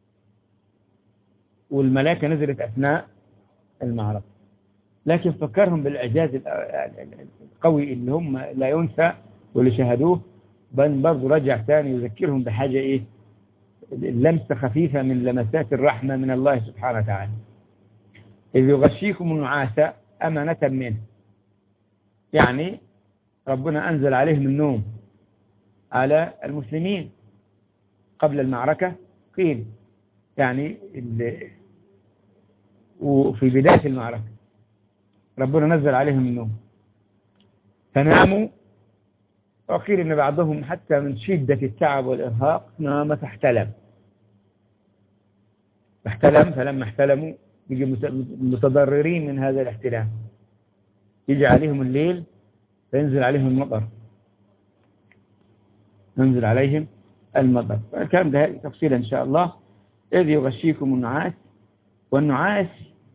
والملائكة نزلت أثناء المعركة لكن فكرهم بالإعجاز القوي اللي هم لا ينسى واللي شاهدوه بل برضه رجع ثاني يذكرهم بحاجة إيه لمسة خفيفة من لمسات الرحمة من الله سبحانه وتعالى إذ يغشيكم النعاس أمنة منه يعني ربنا أنزل عليهم النوم على المسلمين قبل المعركة قيل يعني وفي بداية المعركة ربنا نزل عليهم النوم فناموا وقيل ان بعضهم حتى من شدة التعب والإرهاق نام فاحتلم فاحتلم فلما احتلموا يجي متضررين من هذا الاحتلام يجي عليهم الليل فينزل عليهم المطر ينزل عليهم المطر الكلام ده تفصيلا إن شاء الله إذ يغشيكم النعاس والنعاس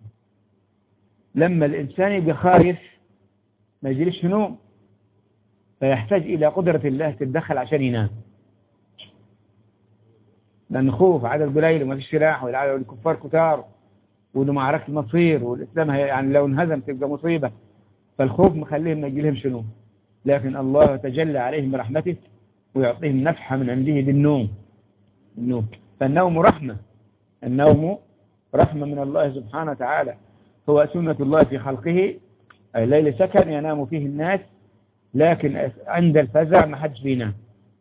لما الإنسان يبقى خايف ما يجريش نوم فيحتاج إلى قدرة الله تتدخل عشان ينام لأن خوف عدد قليل وما فيش سلاح والكفار كتار وإنه معركة المصير والإسلام يعني لو انهزم تبقى مصيبة فالخوف مخليهم ما يجيلهمش نوم لكن الله تجلى عليهم برحمته ويعطيهم نفحة من عنده بالنوم النوم فالنوم رحمة النوم رحمة من الله سبحانه وتعالى هو سنة الله في خلقه الليل سكن ينام فيه الناس لكن عند الفزع ما حدش بينام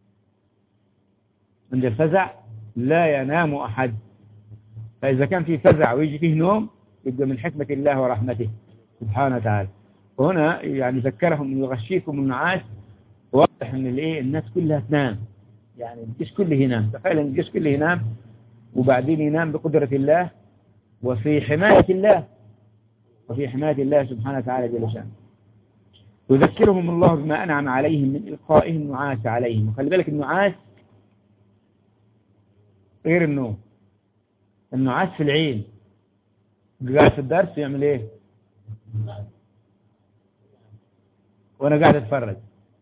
عند الفزع لا ينام أحد فإذا كان في فزع ويجي فيه نوم يبقى من حكمة الله ورحمته سبحانه وتعالى وهنا يعني ذكرهم أن يغشيكم النعاس واضح أن الإيه الناس كلها تنام يعني الجيش كله ينام تخيل أن الجيش كله ينام وبعدين ينام بقدرة الله وفي حماية الله وفي حماية الله سبحانه وتعالى جل شانه يذكرهم الله بما أنعم عليهم من إلقائه النعاس عليهم وخلي بالك النعاس غير النوم النعاس في العين قاعد في الدرس يعمل ايه وانا قاعد اتفرج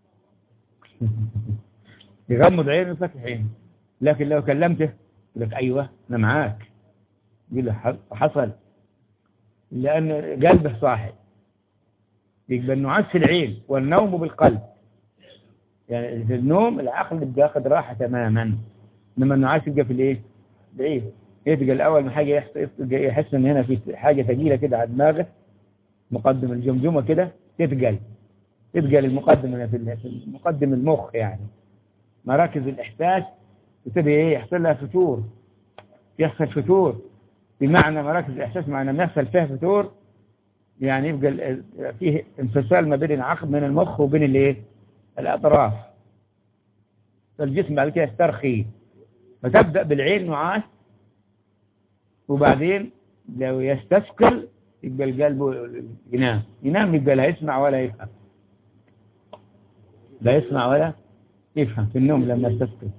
يغمض عينه ويفتح عينه لكن لو كلمته يقول لك ايوه انا معاك يقول له حصل لان قلبه صاحي يبقى النعاس في العين والنوم بالقلب يعني في النوم العقل بياخد راحه تماما انما النعاس يبقى في الايه بعيد يبقى الاول ما حاجه يحس يحس ان هنا في حاجه ثقيله كده على دماغه مقدم الجمجمه كده تثقل تثقل المقدمه في مقدم المخ يعني مراكز الاحساس بتبقى ايه يحصل لها فتور يحصل فتور بمعنى مراكز الاحساس معنى ما يحصل فيها فتور يعني يبقى فيه انفصال ما بين العقل من المخ وبين الايه الاطراف فالجسم بعد كده يسترخي فتبدأ بالعين نعاس وبعدين لو يستثقل يبقى القلب ينام ينام يبقى لا يسمع ولا يفهم لا يسمع ولا يفهم في النوم لما يستثقل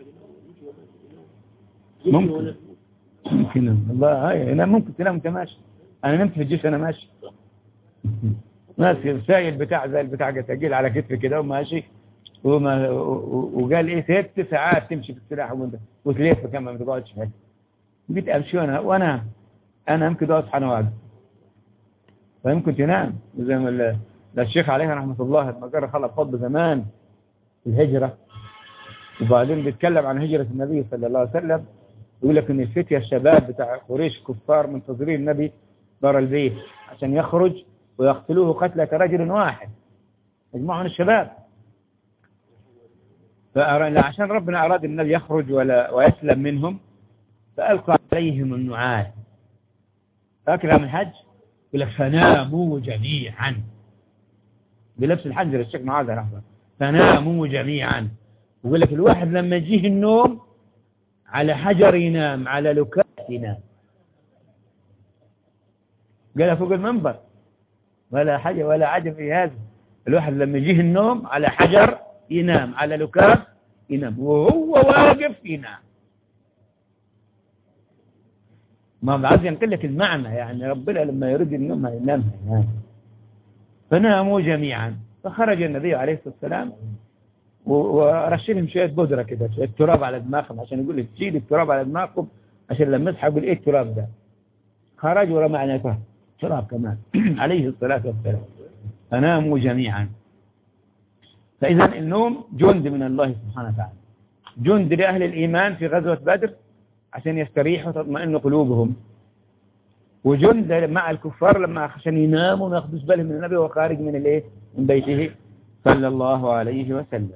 ممكن ممكن الله هاي انا ممكن تنام انت ماشي انا نمت في الجيش انا ماشي ماشي سايل بتاع زي البتاع تقيل على كتفي كده وماشي وما وقال ايه ست ساعات تمشي في السلاح وانت وتلف كمان ما تقعدش في جيت امشي وانا وانا انا يمكن اصحى انا واقف فيمكن تنام زي ما الشيخ عليه رحمه الله لما جرى خلق خطبه زمان في الهجره وبعدين بيتكلم عن هجره النبي صلى الله عليه وسلم يقول لك ان الفتيه الشباب بتاع قريش كفار منتظرين النبي دار البيت عشان يخرج ويقتلوه قتله رجل واحد يجمعون الشباب عشان ربنا أراد النبي يخرج ولا ويسلم منهم فألقى عليهم النعاس فاكرها من الحج يقول لك فناموا جميعا بلبس الحجر الشيخ معاذ رحمه فناموا جميعا يقول لك الواحد لما يجيه النوم على حجر ينام على لكاء ينام قال فوق المنبر ولا حاجة ولا عجب في هذا الواحد لما يجيه النوم على حجر ينام على لكاف ينام وهو واقف ينام ما عايز ينقل لك المعنى يعني ربنا لما يريد النوم ينام ينام فناموا جميعا فخرج النبي عليه الصلاة والسلام ورش لهم شوية بودرة كده شوية تراب على دماغهم عشان يقول لك تشيل التراب على دماغكم عشان لما يصحى يقول ايه التراب ده خرج ورمى على تراب كمان عليه الصلاة والسلام فناموا جميعا فإذا النوم جند من الله سبحانه وتعالى جند لأهل الإيمان في غزوة بدر عشان يستريحوا وتطمئن قلوبهم وجند مع الكفار لما عشان يناموا وما ياخدوش بالهم من النبي وهو خارج من الايه من بيته صلى الله عليه وسلم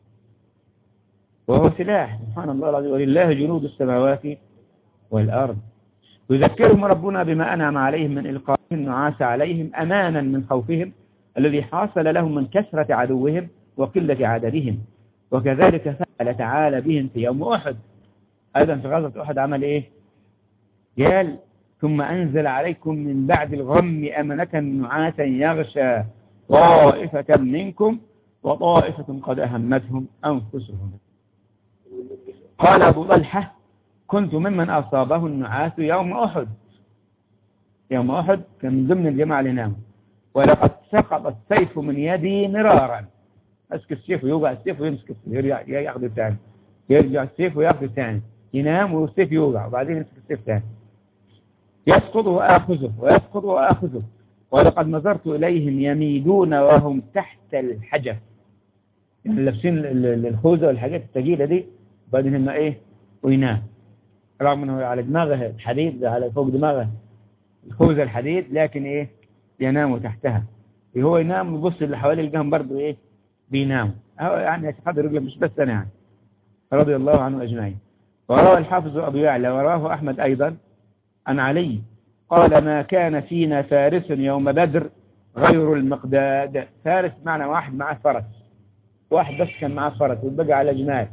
وهو سلاح سبحان الله العظيم ولله جنود السماوات والأرض يذكرهم ربنا بما أنعم عليهم من إلقاء النعاس عليهم أمانا من خوفهم الذي حاصل لهم من كثرة عدوهم وقلة عددهم وكذلك فعل تعالى بهم في يوم أحد أيضا في غزوة أحد عمل إيه قال ثم أنزل عليكم من بعد الغم أمنة نعاسا يغشى طائفة منكم وطائفة قد أهمتهم أنفسهم قال أبو طلحة كنت ممن أصابه النعاس يوم أحد يوم أحد كان من ضمن الجماعة اللي ناموا ولقد سقط السيف من يدي مرارا مسك السيف ويوقع السيف ويمسك السيف يرجع ياخذ الثاني يرجع السيف وياخذ الثاني ينام والسيف يوقع وبعدين يمسك السيف ثاني يسقط وآخذه ويسقط وآخذه ولقد نظرت إليهم يميلون وهم تحت الحجف يعني لابسين الخوذة والحاجات الثقيلة دي بعدين هم ايه وينام رغم انه على دماغه الحديد على فوق دماغه الخوذة الحديد لكن ايه ينام تحتها هو ينام ويبص اللي حواليه يلقاهم برضه ايه بينام يعني يتحضر رجله مش بس انا يعني رضي الله عنه اجمعين وروى الحافظ ابو يعلى وراه احمد ايضا عن علي قال ما كان فينا فارس يوم بدر غير المقداد فارس معنى واحد معه فرس واحد بس كان معه فرس والبقى على جمال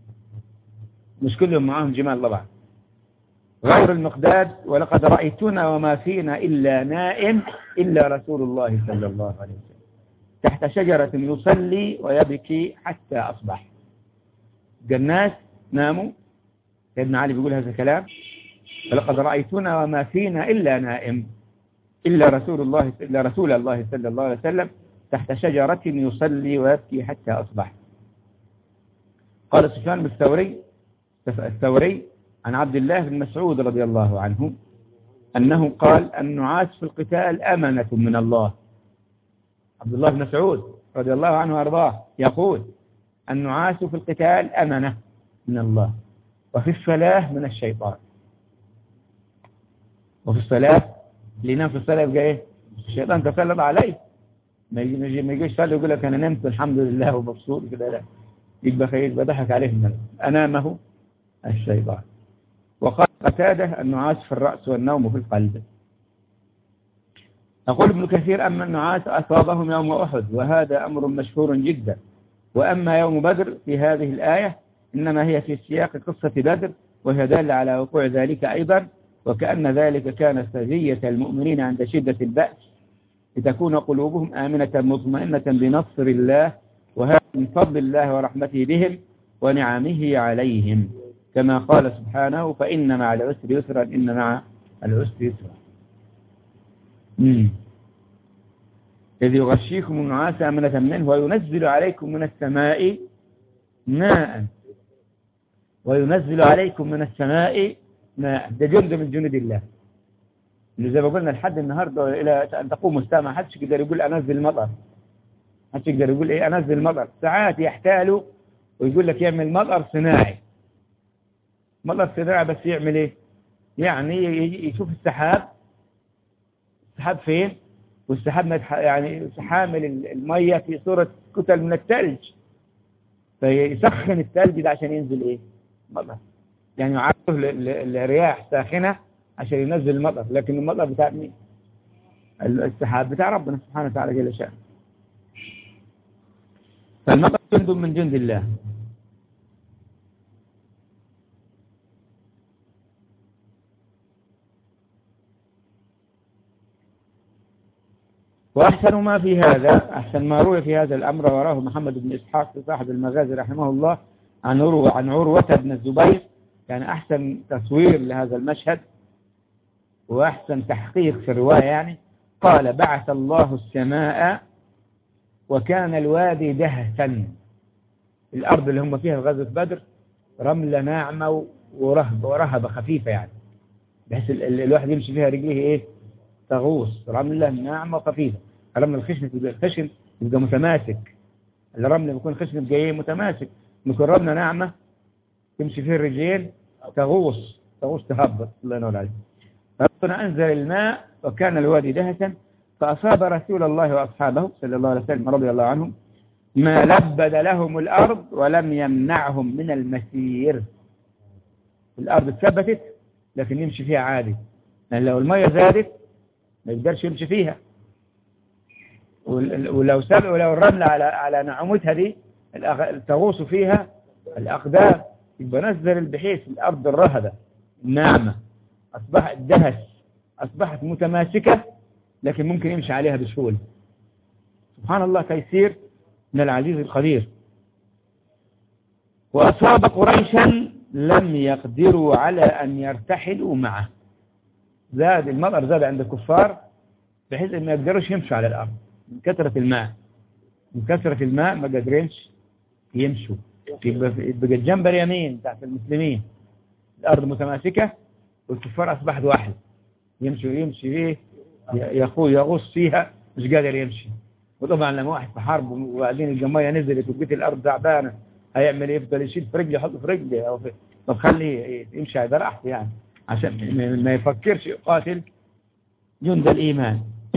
مش كلهم معاهم جمال طبعا غير المقداد ولقد رأيتنا وما فينا إلا نائم إلا رسول الله صلى الله عليه وسلم تحت شجرة يصلي ويبكي حتى أصبح الناس ناموا سيدنا علي بيقول هذا الكلام ولقد رأيتنا وما فينا إلا نائم إلا رسول الله إلا رسول الله صلى الله عليه وسلم تحت شجرة يصلي ويبكي حتى أصبح قال سفيان بن الثوري الثوري عن عبد الله بن مسعود رضي الله عنه أنه قال النعاس في القتال أمنة من الله عبد الله بن مسعود رضي الله عنه وأرضاه يقول النعاس في القتال أمنة من الله وفي الصلاة من الشيطان وفي الصلاة اللي ينام في الصلاة يبقى ايه الشيطان تسلط عليه ما يجي ما يجيش يصلي ويقول لك انا نمت الحمد لله ومبسوط كده لا يبقى خير يبقى ضحك عليه من انامه الشيطان وقال قتاده النعاس في الرأس والنوم في القلب يقول ابن كثير أما النعاس أصابهم يوم أحد وهذا أمر مشهور جدا وأما يوم بدر في هذه الآية إنما هي في سياق قصة بدر وهي دالة على وقوع ذلك أيضا وكأن ذلك كان سجية المؤمنين عند شدة البأس لتكون قلوبهم آمنة مطمئنة بنصر الله وهذا من فضل الله ورحمته بهم ونعمه عليهم كما قال سبحانه فإن مع العسر يسرا إن مع العسر يسرا إذ يغشيكم النعاس أمنة منه وينزل عليكم من السماء ماء وينزل عليكم من السماء ماء ده جند من جنود الله اللي زي ما قلنا لحد النهاردة إلى أن تقوم الساعة ما حدش يقدر يقول أنزل مطر حدش يقدر يقول إيه أنزل مطر ساعات يحتالوا ويقول لك يعمل مطر صناعي مطر صناعي بس يعمل إيه يعني يشوف السحاب السحاب فين والسحاب يعني حامل المية في صورة كتل من الثلج فيسخن الثلج ده عشان ينزل ايه مطر يعني يعرضه الرياح ساخنة عشان ينزل المطر لكن المطر بتاع مين السحاب بتاع ربنا سبحانه وتعالى جل شأنه فالمطر جند من جند الله وأحسن ما في هذا أحسن ما روي في هذا الأمر وراه محمد بن إسحاق في صاحب المغازي رحمه الله عن عروة, عن عروة بن الزبير يعني أحسن تصوير لهذا المشهد وأحسن تحقيق في الرواية يعني قال بعث الله السماء وكان الوادي دهسا الأرض اللي هم فيها غزوة بدر رملة ناعمة ورهبة ورهبة خفيفة يعني بحيث الواحد يمشي فيها رجليه ايه تغوص رملة ناعمة وخفيفة رمل الخشن يبقى الخشن يبقى متماسك الرمل بيكون خشن يبقى ايه متماسك بيكون رملة ناعمة تمشي فيه الرجلين تغوص تغوص تهبط الله ينور عليك ربنا أنزل الماء وكان الوادي دهسا فأصاب رسول الله وأصحابه صلى الله عليه وسلم رضي الله عنهم ما لبد لهم الأرض ولم يمنعهم من المسير الأرض اتثبتت لكن يمشي فيها عادي لأن لو المية زادت ما يقدرش يمشي فيها ولو سبق ولو الرمل على على نعومتها دي تغوص فيها الأقدام يبقى نزل بحيث الأرض الرهبة الناعمة أصبحت دهس أصبحت متماسكة لكن ممكن يمشي عليها بسهولة سبحان الله تيسير من العزيز القدير وأصاب قريشا لم يقدروا على أن يرتحلوا معه زاد المطر زاد عند الكفار بحيث أن ما يقدروش يمشوا على الأرض من كثرة الماء من كثرة الماء ما قادرينش يمشوا يبقى يبقى الجنب اليمين تحت المسلمين الأرض متماسكة والكفار أصبحت واحد يمشي يمشي ايه يخو يغوص فيها مش قادر يمشي وطبعا لما واحد في حرب وبعدين الجماية نزلت وبقيت الأرض تعبانة هيعمل ايه يفضل يشيل في رجله يحط في رجله أو في طب خليه يمشي على راحته يعني عشان ما يفكرش يقاتل جند الإيمان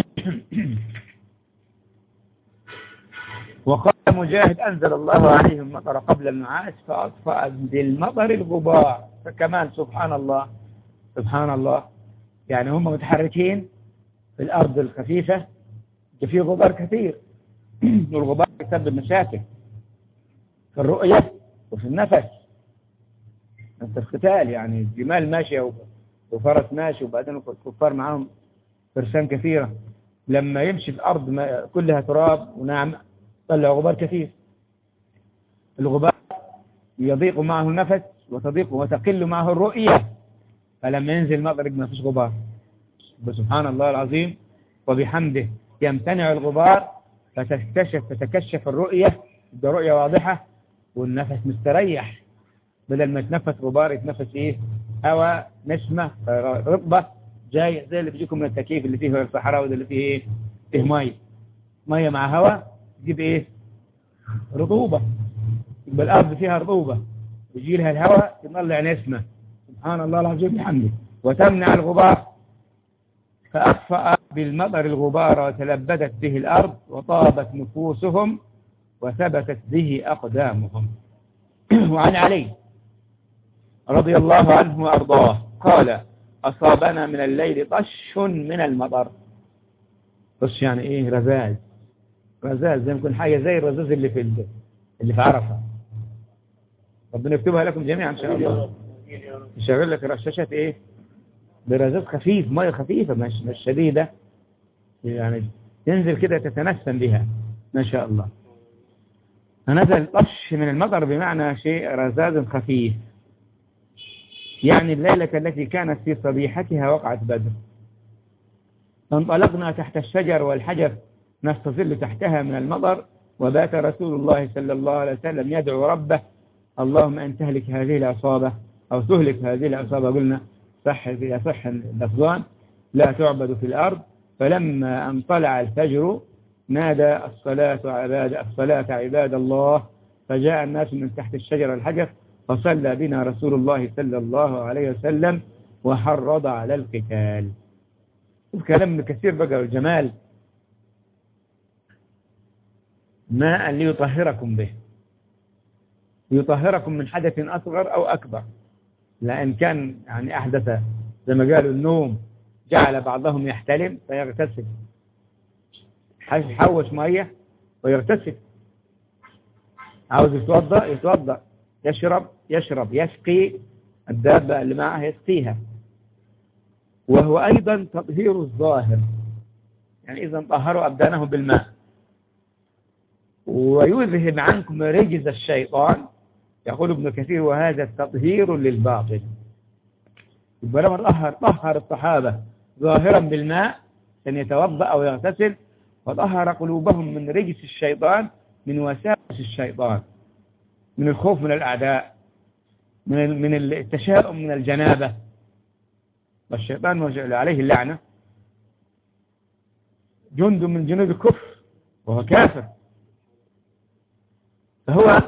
وقال مجاهد أنزل الله عليهم المطر قبل النعاس فأطفأ بالمطر الغبار فكمان سبحان الله سبحان الله يعني هم متحركين في الأرض الخفيفة في غبار كثير والغبار يسبب مشاكل في الرؤية وفي النفس انت القتال يعني الجمال ماشية وفرس ماشي وبعدين الكفار معاهم فرسان كثيرة لما يمشي في الأرض كلها تراب ونعم طلع غبار كثير الغبار يضيق معه النفس وتضيق وتقل معه الرؤية فلما ينزل مطرق ما فيش غبار سبحان الله العظيم وبحمده يمتنع الغبار فتكتشف تتكشف الرؤية ده رؤية واضحة والنفس مستريح بدل ما يتنفس غبار يتنفس ايه هواء نسمة رطبة جاي زي اللي بيجيكم من التكييف اللي فيه الصحراء وده اللي فيه ايه فيه مية مية مع هواء تجيب ايه رطوبة يبقى الارض فيها رطوبة يجي لها الهواء تطلع نسمة سبحان الله العظيم بحمده وتمنع الغبار فأخفأ بالمطر الغبار وتلبدت به الأرض وطابت نفوسهم وثبتت به أقدامهم وعن علي رضي الله عنه وأرضاه قال أصابنا من الليل طش من المطر طش يعني إيه رذاذ رذاذ زي ما يكون حاجة زي الرذاذ اللي في اللي في عرفة ربنا يكتبها لكم جميعا إن شاء الله يشغل لك رشاشات إيه برذاذ خفيف مية خفيفة مش مش شديدة يعني تنزل كده تتنسم بها ما شاء الله فنزل طش من المطر بمعنى شيء رذاذ خفيف يعني الليلة التي كانت في صبيحتها وقعت بدر فانطلقنا تحت الشجر والحجر نستظل تحتها من المطر وبات رسول الله صلى الله عليه وسلم يدعو ربه اللهم أن تهلك هذه العصابة أو تهلك هذه العصابة قلنا صح صح اللفظان لا تعبد في الأرض فلما أن طلع الفجر نادى الصلاة عباد الصلاة عباد الله فجاء الناس من تحت الشجر الحجر فصلى بنا رسول الله صلى الله عليه وسلم وحرض على القتال الكلام ابن كثير بقى الجمال ماء ليطهركم به ليطهركم من حدث أصغر أو أكبر لأن كان يعني أحدث زي ما قالوا النوم جعل بعضهم يحتلم فيغتسل حوش مية ويغتسل عاوز يتوضأ يتوضأ يشرب يشرب يسقي الدابة اللي معه يسقيها وهو أيضا تطهير الظاهر يعني إذا طهروا أبدانه بالماء ويذهب عنكم رجز الشيطان يقول ابن كثير وهذا تطهير للباطل يبقى لما طهر طهر الصحابة ظاهرا بالماء أن يتوضأ أو يغتسل وطهر قلوبهم من رجس الشيطان من وساوس الشيطان من الخوف من الأعداء من من التشاؤم من الجنابة والشيطان موجع عليه اللعنة جند من جنود الكفر وهو كافر فهو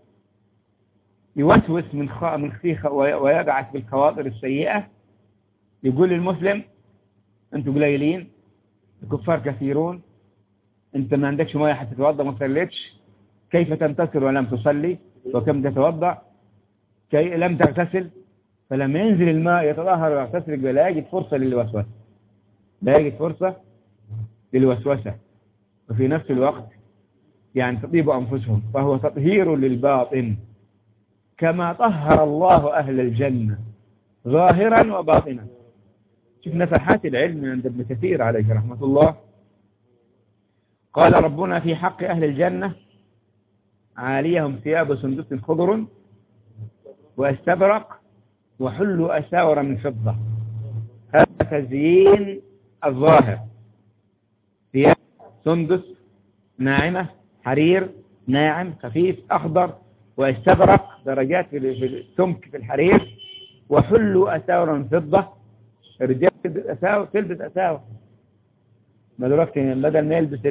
يوسوس من خاء من خيخة ويبعث بالخواطر السيئة يقول للمسلم انتوا قليلين الكفار كثيرون انت ما عندكش ميه حتى تتوضا ما تصليتش كيف تنتصر ولم تصلي وكم تتوضع كي لم تغتسل فلما ينزل الماء يتظاهر ويغتسل لا يجد فرصة للوسوسة لا يجد فرصة للوسوسة وفي نفس الوقت يعني تطيب أنفسهم فهو تطهير للباطن كما طهر الله أهل الجنة ظاهرا وباطنا شوف نفحات العلم عند ابن كثير عليه رحمة الله قال ربنا في حق أهل الجنة عاليهم ثياب سندس خضر واستبرق وحلوا أساور من فضة هذا تزيين الظاهر ثياب سندس ناعمة حرير ناعم خفيف أخضر واستبرق درجات في السمك في الحرير وحلوا أساور من فضة الرجال تلبس أساور تلبس أساور ما دلوقتي بدل ما يلبس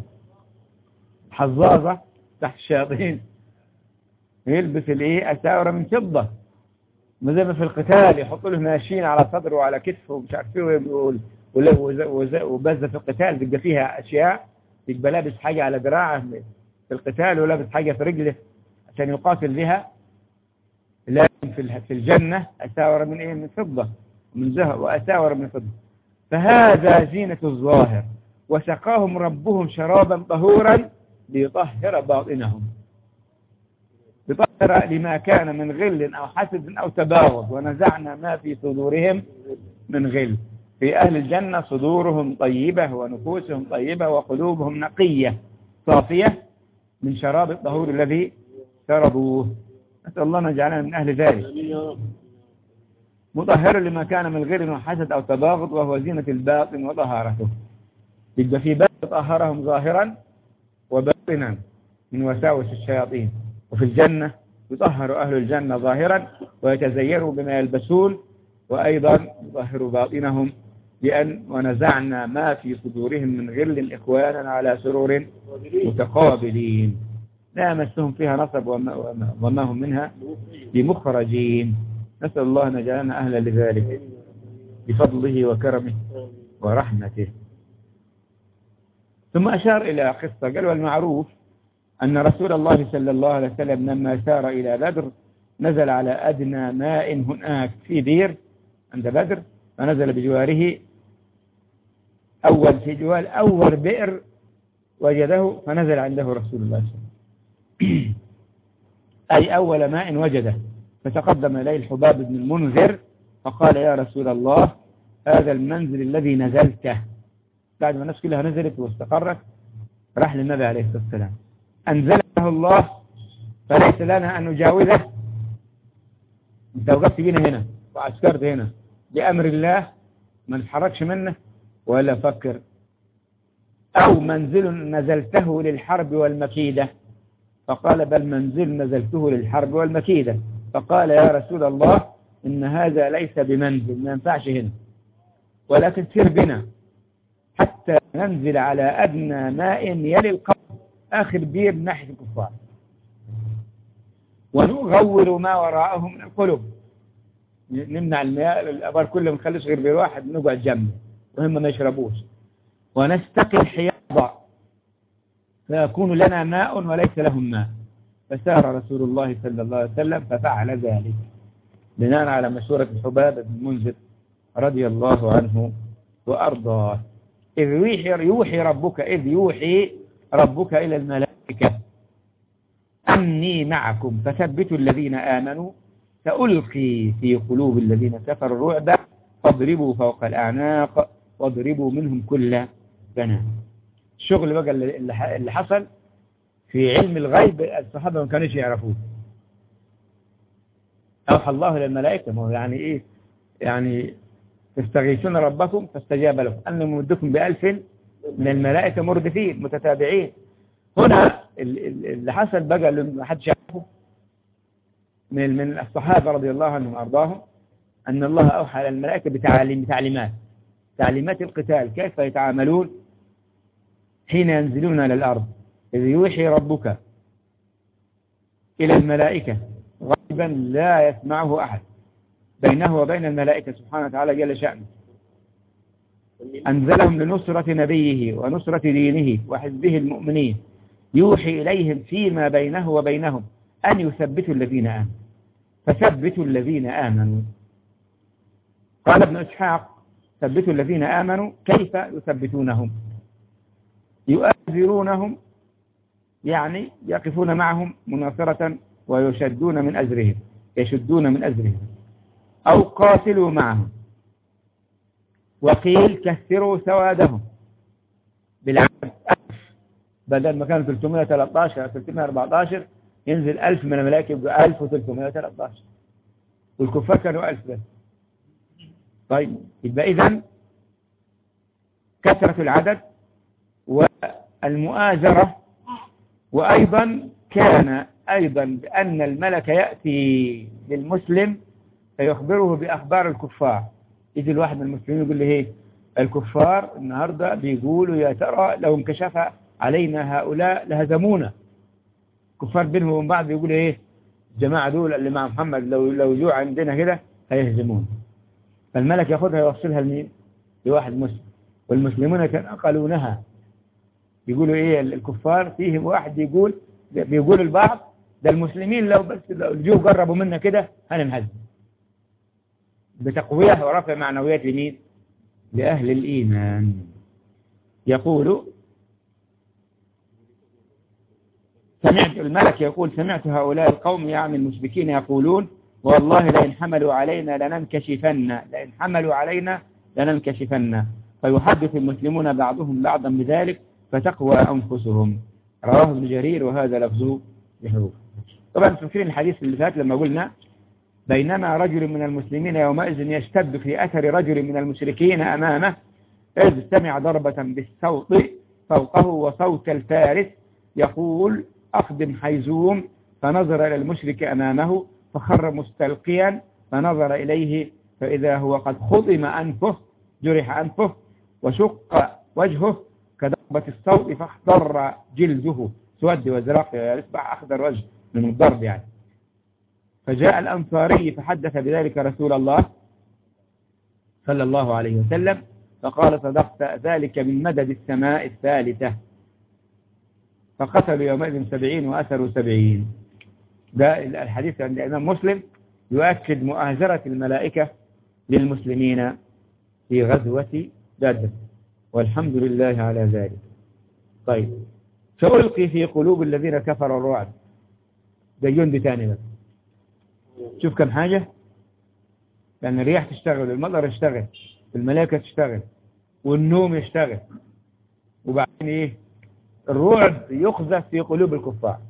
الحظاظة تحت الشياطين يلبس الايه أساور من فضة ما زي ما في القتال يحطوا له ماشين على صدره وعلى كتفه ومش عارف ايه وبزة في القتال بيبقى فيها أشياء يبقى لابس حاجة على دراعه في القتال ولابس حاجة في رجله عشان يقاتل بها لكن في الجنة أساور من إيه من فضة من ذهب وأساور من فضة فهذا زينة الظاهر وسقاهم ربهم شرابا طهورا ليطهر باطنهم ليطهر لما كان من غل أو حسد أو تباغض ونزعنا ما في صدورهم من غل في أهل الجنة صدورهم طيبة ونفوسهم طيبة وقلوبهم نقية صافية من شراب الطهور الذي شربوه نسأل الله أن يجعلنا من أهل ذلك مطهر لما كان من غير وحسد أو تباغض وهو زينة الباطن وطهارته يبقى في باب طهرهم ظاهرا وباطنا من وساوس الشياطين وفي الجنة يطهر أهل الجنة ظاهرا ويتزيروا بما يلبسون وأيضا يطهر باطنهم لأن ونزعنا ما في صدورهم من غل إخوانا على سرور متقابلين لا يمسهم فيها نصب وما هم منها بمخرجين نسأل الله أن يجعلنا أهلا لذلك بفضله وكرمه ورحمته ثم أشار إلى قصة قال والمعروف أن رسول الله صلى الله عليه وسلم لما سار إلى بدر نزل على أدنى ماء هناك في دير عند بدر فنزل بجواره أول في جوال أول بئر وجده فنزل عنده رسول الله صلى الله عليه وسلم أي أول ماء وجده فتقدم إليه الحباب بن المنذر فقال يا رسول الله هذا المنزل الذي نزلته بعد ما الناس كلها نزلت واستقرت راح للنبي عليه الصلاة والسلام أنزله الله فليس لنا أن نجاوزه انت وقفت بينا هنا وعسكرت هنا بأمر الله ما نتحركش منه ولا فكر أو منزل نزلته للحرب والمكيدة فقال بل منزل نزلته للحرب والمكيدة فقال يا رسول الله إن هذا ليس بمنزل ما ينفعش هنا ولكن سير بنا حتى ننزل على أدنى ماء يلي القبر آخر بير من ناحية الكفار ونغور ما وراءه من القلوب نمنع الماء الأبار كله ما نخليش غير بير واحد نقعد جنبه وهم ما يشربوش ونستقي الحياض فيكون لنا ماء وليس لهم ماء فسار رسول الله صلى الله عليه وسلم ففعل ذلك بناء على مشورة الحباب بن منذر رضي الله عنه وأرضاه إذ يوحي, يوحي ربك إذ يوحي ربك إلى الملائكة أني معكم فثبتوا الذين آمنوا سألقي في قلوب الذين كفروا الرعب فاضربوا فوق الأعناق واضربوا منهم كل بنان الشغل بقى اللي حصل في علم الغيب الصحابة ما كانوش يعرفوه أوحى الله للملائكة ما هو يعني إيه يعني تستغيثون ربكم فاستجاب لكم أن ممدكم بألف من الملائكة مردفين متتابعين هنا اللي حصل بقى اللي ما حدش يعرفه من من الصحابة رضي الله عنهم وأرضاهم أن الله أوحى للملائكة بتعليم بتعليمات تعليمات القتال كيف يتعاملون حين ينزلون على الأرض إذ يوحي ربك إلى الملائكة غيبا لا يسمعه أحد بينه وبين الملائكة سبحانه وتعالى جل شأنه أنزلهم لنصرة نبيه ونصرة دينه وحزبه المؤمنين يوحي إليهم فيما بينه وبينهم أن يثبتوا الذين آمنوا فثبتوا الذين آمنوا قال ابن إسحاق ثبتوا الذين آمنوا كيف يثبتونهم يؤذرونهم يعني يقفون معهم مناصرة ويشدون من أزرهم يشدون من أزرهم أو قاتلوا معهم وقيل كثروا سوادهم بالعدد بدل ما كانوا 313 314 ينزل 1000 من الملائكة يبقى 1313 والكفار كانوا 1000 بس طيب يبقى إذا كثرة العدد والمؤازرة وأيضا كان أيضا بأن الملك يأتي للمسلم فيخبره بأخبار الكفار يجي الواحد من المسلمين يقول له ايه الكفار النهاردة بيقولوا يا ترى لو انكشف علينا هؤلاء لهزمونا كفار بينهم وبين بعض بيقولوا ايه الجماعة دول اللي مع محمد لو لو جوع عندنا كده هيهزمون فالملك ياخذها يوصلها لمين لواحد مسلم والمسلمون يتنقلونها يقولوا ايه الكفار فيهم واحد يقول بيقول البعض ده المسلمين لو بس لو الجو قربوا منا كده هننهزم بتقوية ورفع معنويات لمين لأهل الإيمان يقول سمعت الملك يقول سمعت هؤلاء القوم يعني المشركين يقولون والله لئن حملوا علينا لننكشفن لئن حملوا علينا لننكشفن فيحدث المسلمون بعضهم بعضا بذلك فتقوى أنفسهم رواه ابن جرير وهذا لفظه بحروف طبعا فاكرين الحديث اللي فات لما قلنا بينما رجل من المسلمين يومئذ يشتد في أثر رجل من المشركين أمامه إذ سمع ضربة بالصوت فوقه وصوت الفارس يقول أخدم حيزوم فنظر إلى المشرك أمامه فخر مستلقيا فنظر إليه فإذا هو قد خضم أنفه جرح أنفه وشق وجهه كضربة الصوت فاحضر جلده سود وزرق يصبح أخضر وجه من الضرب يعني فجاء الأنصاري فحدث بذلك رسول الله صلى الله عليه وسلم فقال صدقت ذلك من مدد السماء الثالثة فقتلوا يومئذ سبعين وأثروا سبعين ده الحديث عند الإمام مسلم يؤكد مؤازرة الملائكة للمسلمين في غزوة بدر والحمد لله على ذلك طيب سألقي في قلوب الذين كفروا الرعب ده جند تاني بس شوف كم حاجة يعني الرياح تشتغل المطر يشتغل الملائكة تشتغل والنوم يشتغل وبعدين ايه الرعب يقذف في قلوب الكفار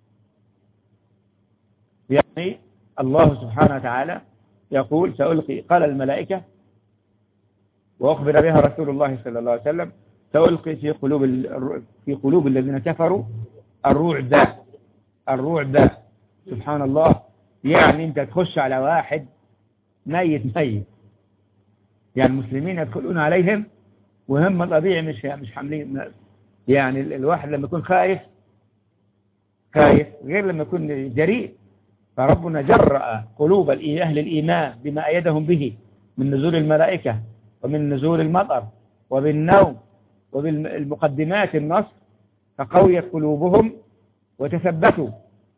يعني الله سبحانه وتعالى يقول سألقي قال الملائكة وأخبر بها رسول الله صلى الله عليه وسلم سألقي في قلوب في قلوب الذين كفروا الرعب الرعب سبحان الله يعني انت تخش على واحد ميت ميت يعني المسلمين يدخلون عليهم وهم طبيعي مش مش حاملين يعني الواحد لما يكون خايف خايف غير لما يكون جريء فربنا جرأ قلوب أهل الإيمان بما أيدهم به من نزول الملائكة ومن نزول المطر وبالنوم وبالمقدمات النصر فقويت قلوبهم وتثبتوا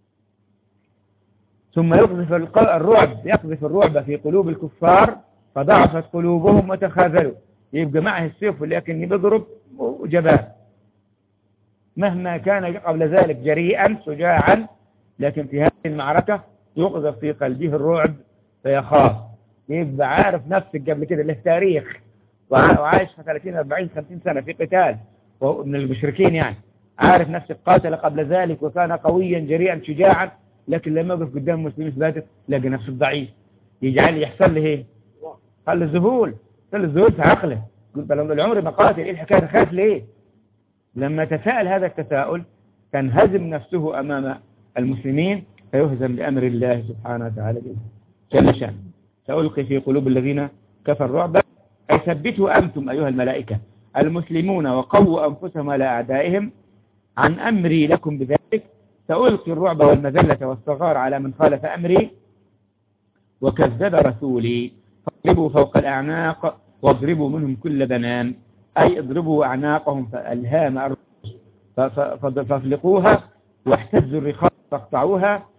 ثم يقذف الرعب يقذف الرعب في قلوب الكفار فضعفت قلوبهم وتخاذلوا يبقى معه السيف لكن بيضرب جبان مهما كان قبل ذلك جريئا شجاعا لكن في هذه المعركة يقذف في قلبه الرعب فيخاف يبقى عارف نفسك قبل كده له تاريخ وعايش 30 40 50 سنة في قتال من المشركين يعني عارف نفسك قاتل قبل ذلك وكان قويا جريئا شجاعا لكن لما يقف قدام المسلمين ثلاثة لقى نفسه ضعيف يجعل يحصل له ايه قال له ذهول قال له ذهول في عقله قلت له العمر بقاتل ايه الحكايه خاف ليه لما تساءل هذا التساؤل تنهزم نفسه امام المسلمين فيهزم بامر الله سبحانه وتعالى جل شان سألقي في قلوب الذين كفروا الرعب أي ثبتوا أنتم أيها الملائكة المسلمون وقووا أنفسهم على أعدائهم عن أمري لكم بذلك سألقي الرعب والمذلة والصغار على من خالف أمري وكذب رسولي فاضربوا فوق الأعناق واضربوا منهم كل بنان أي اضربوا أعناقهم فألهام الرسول ف- ف- فاطلقوها واحتزوا الرقاب فاقطعوها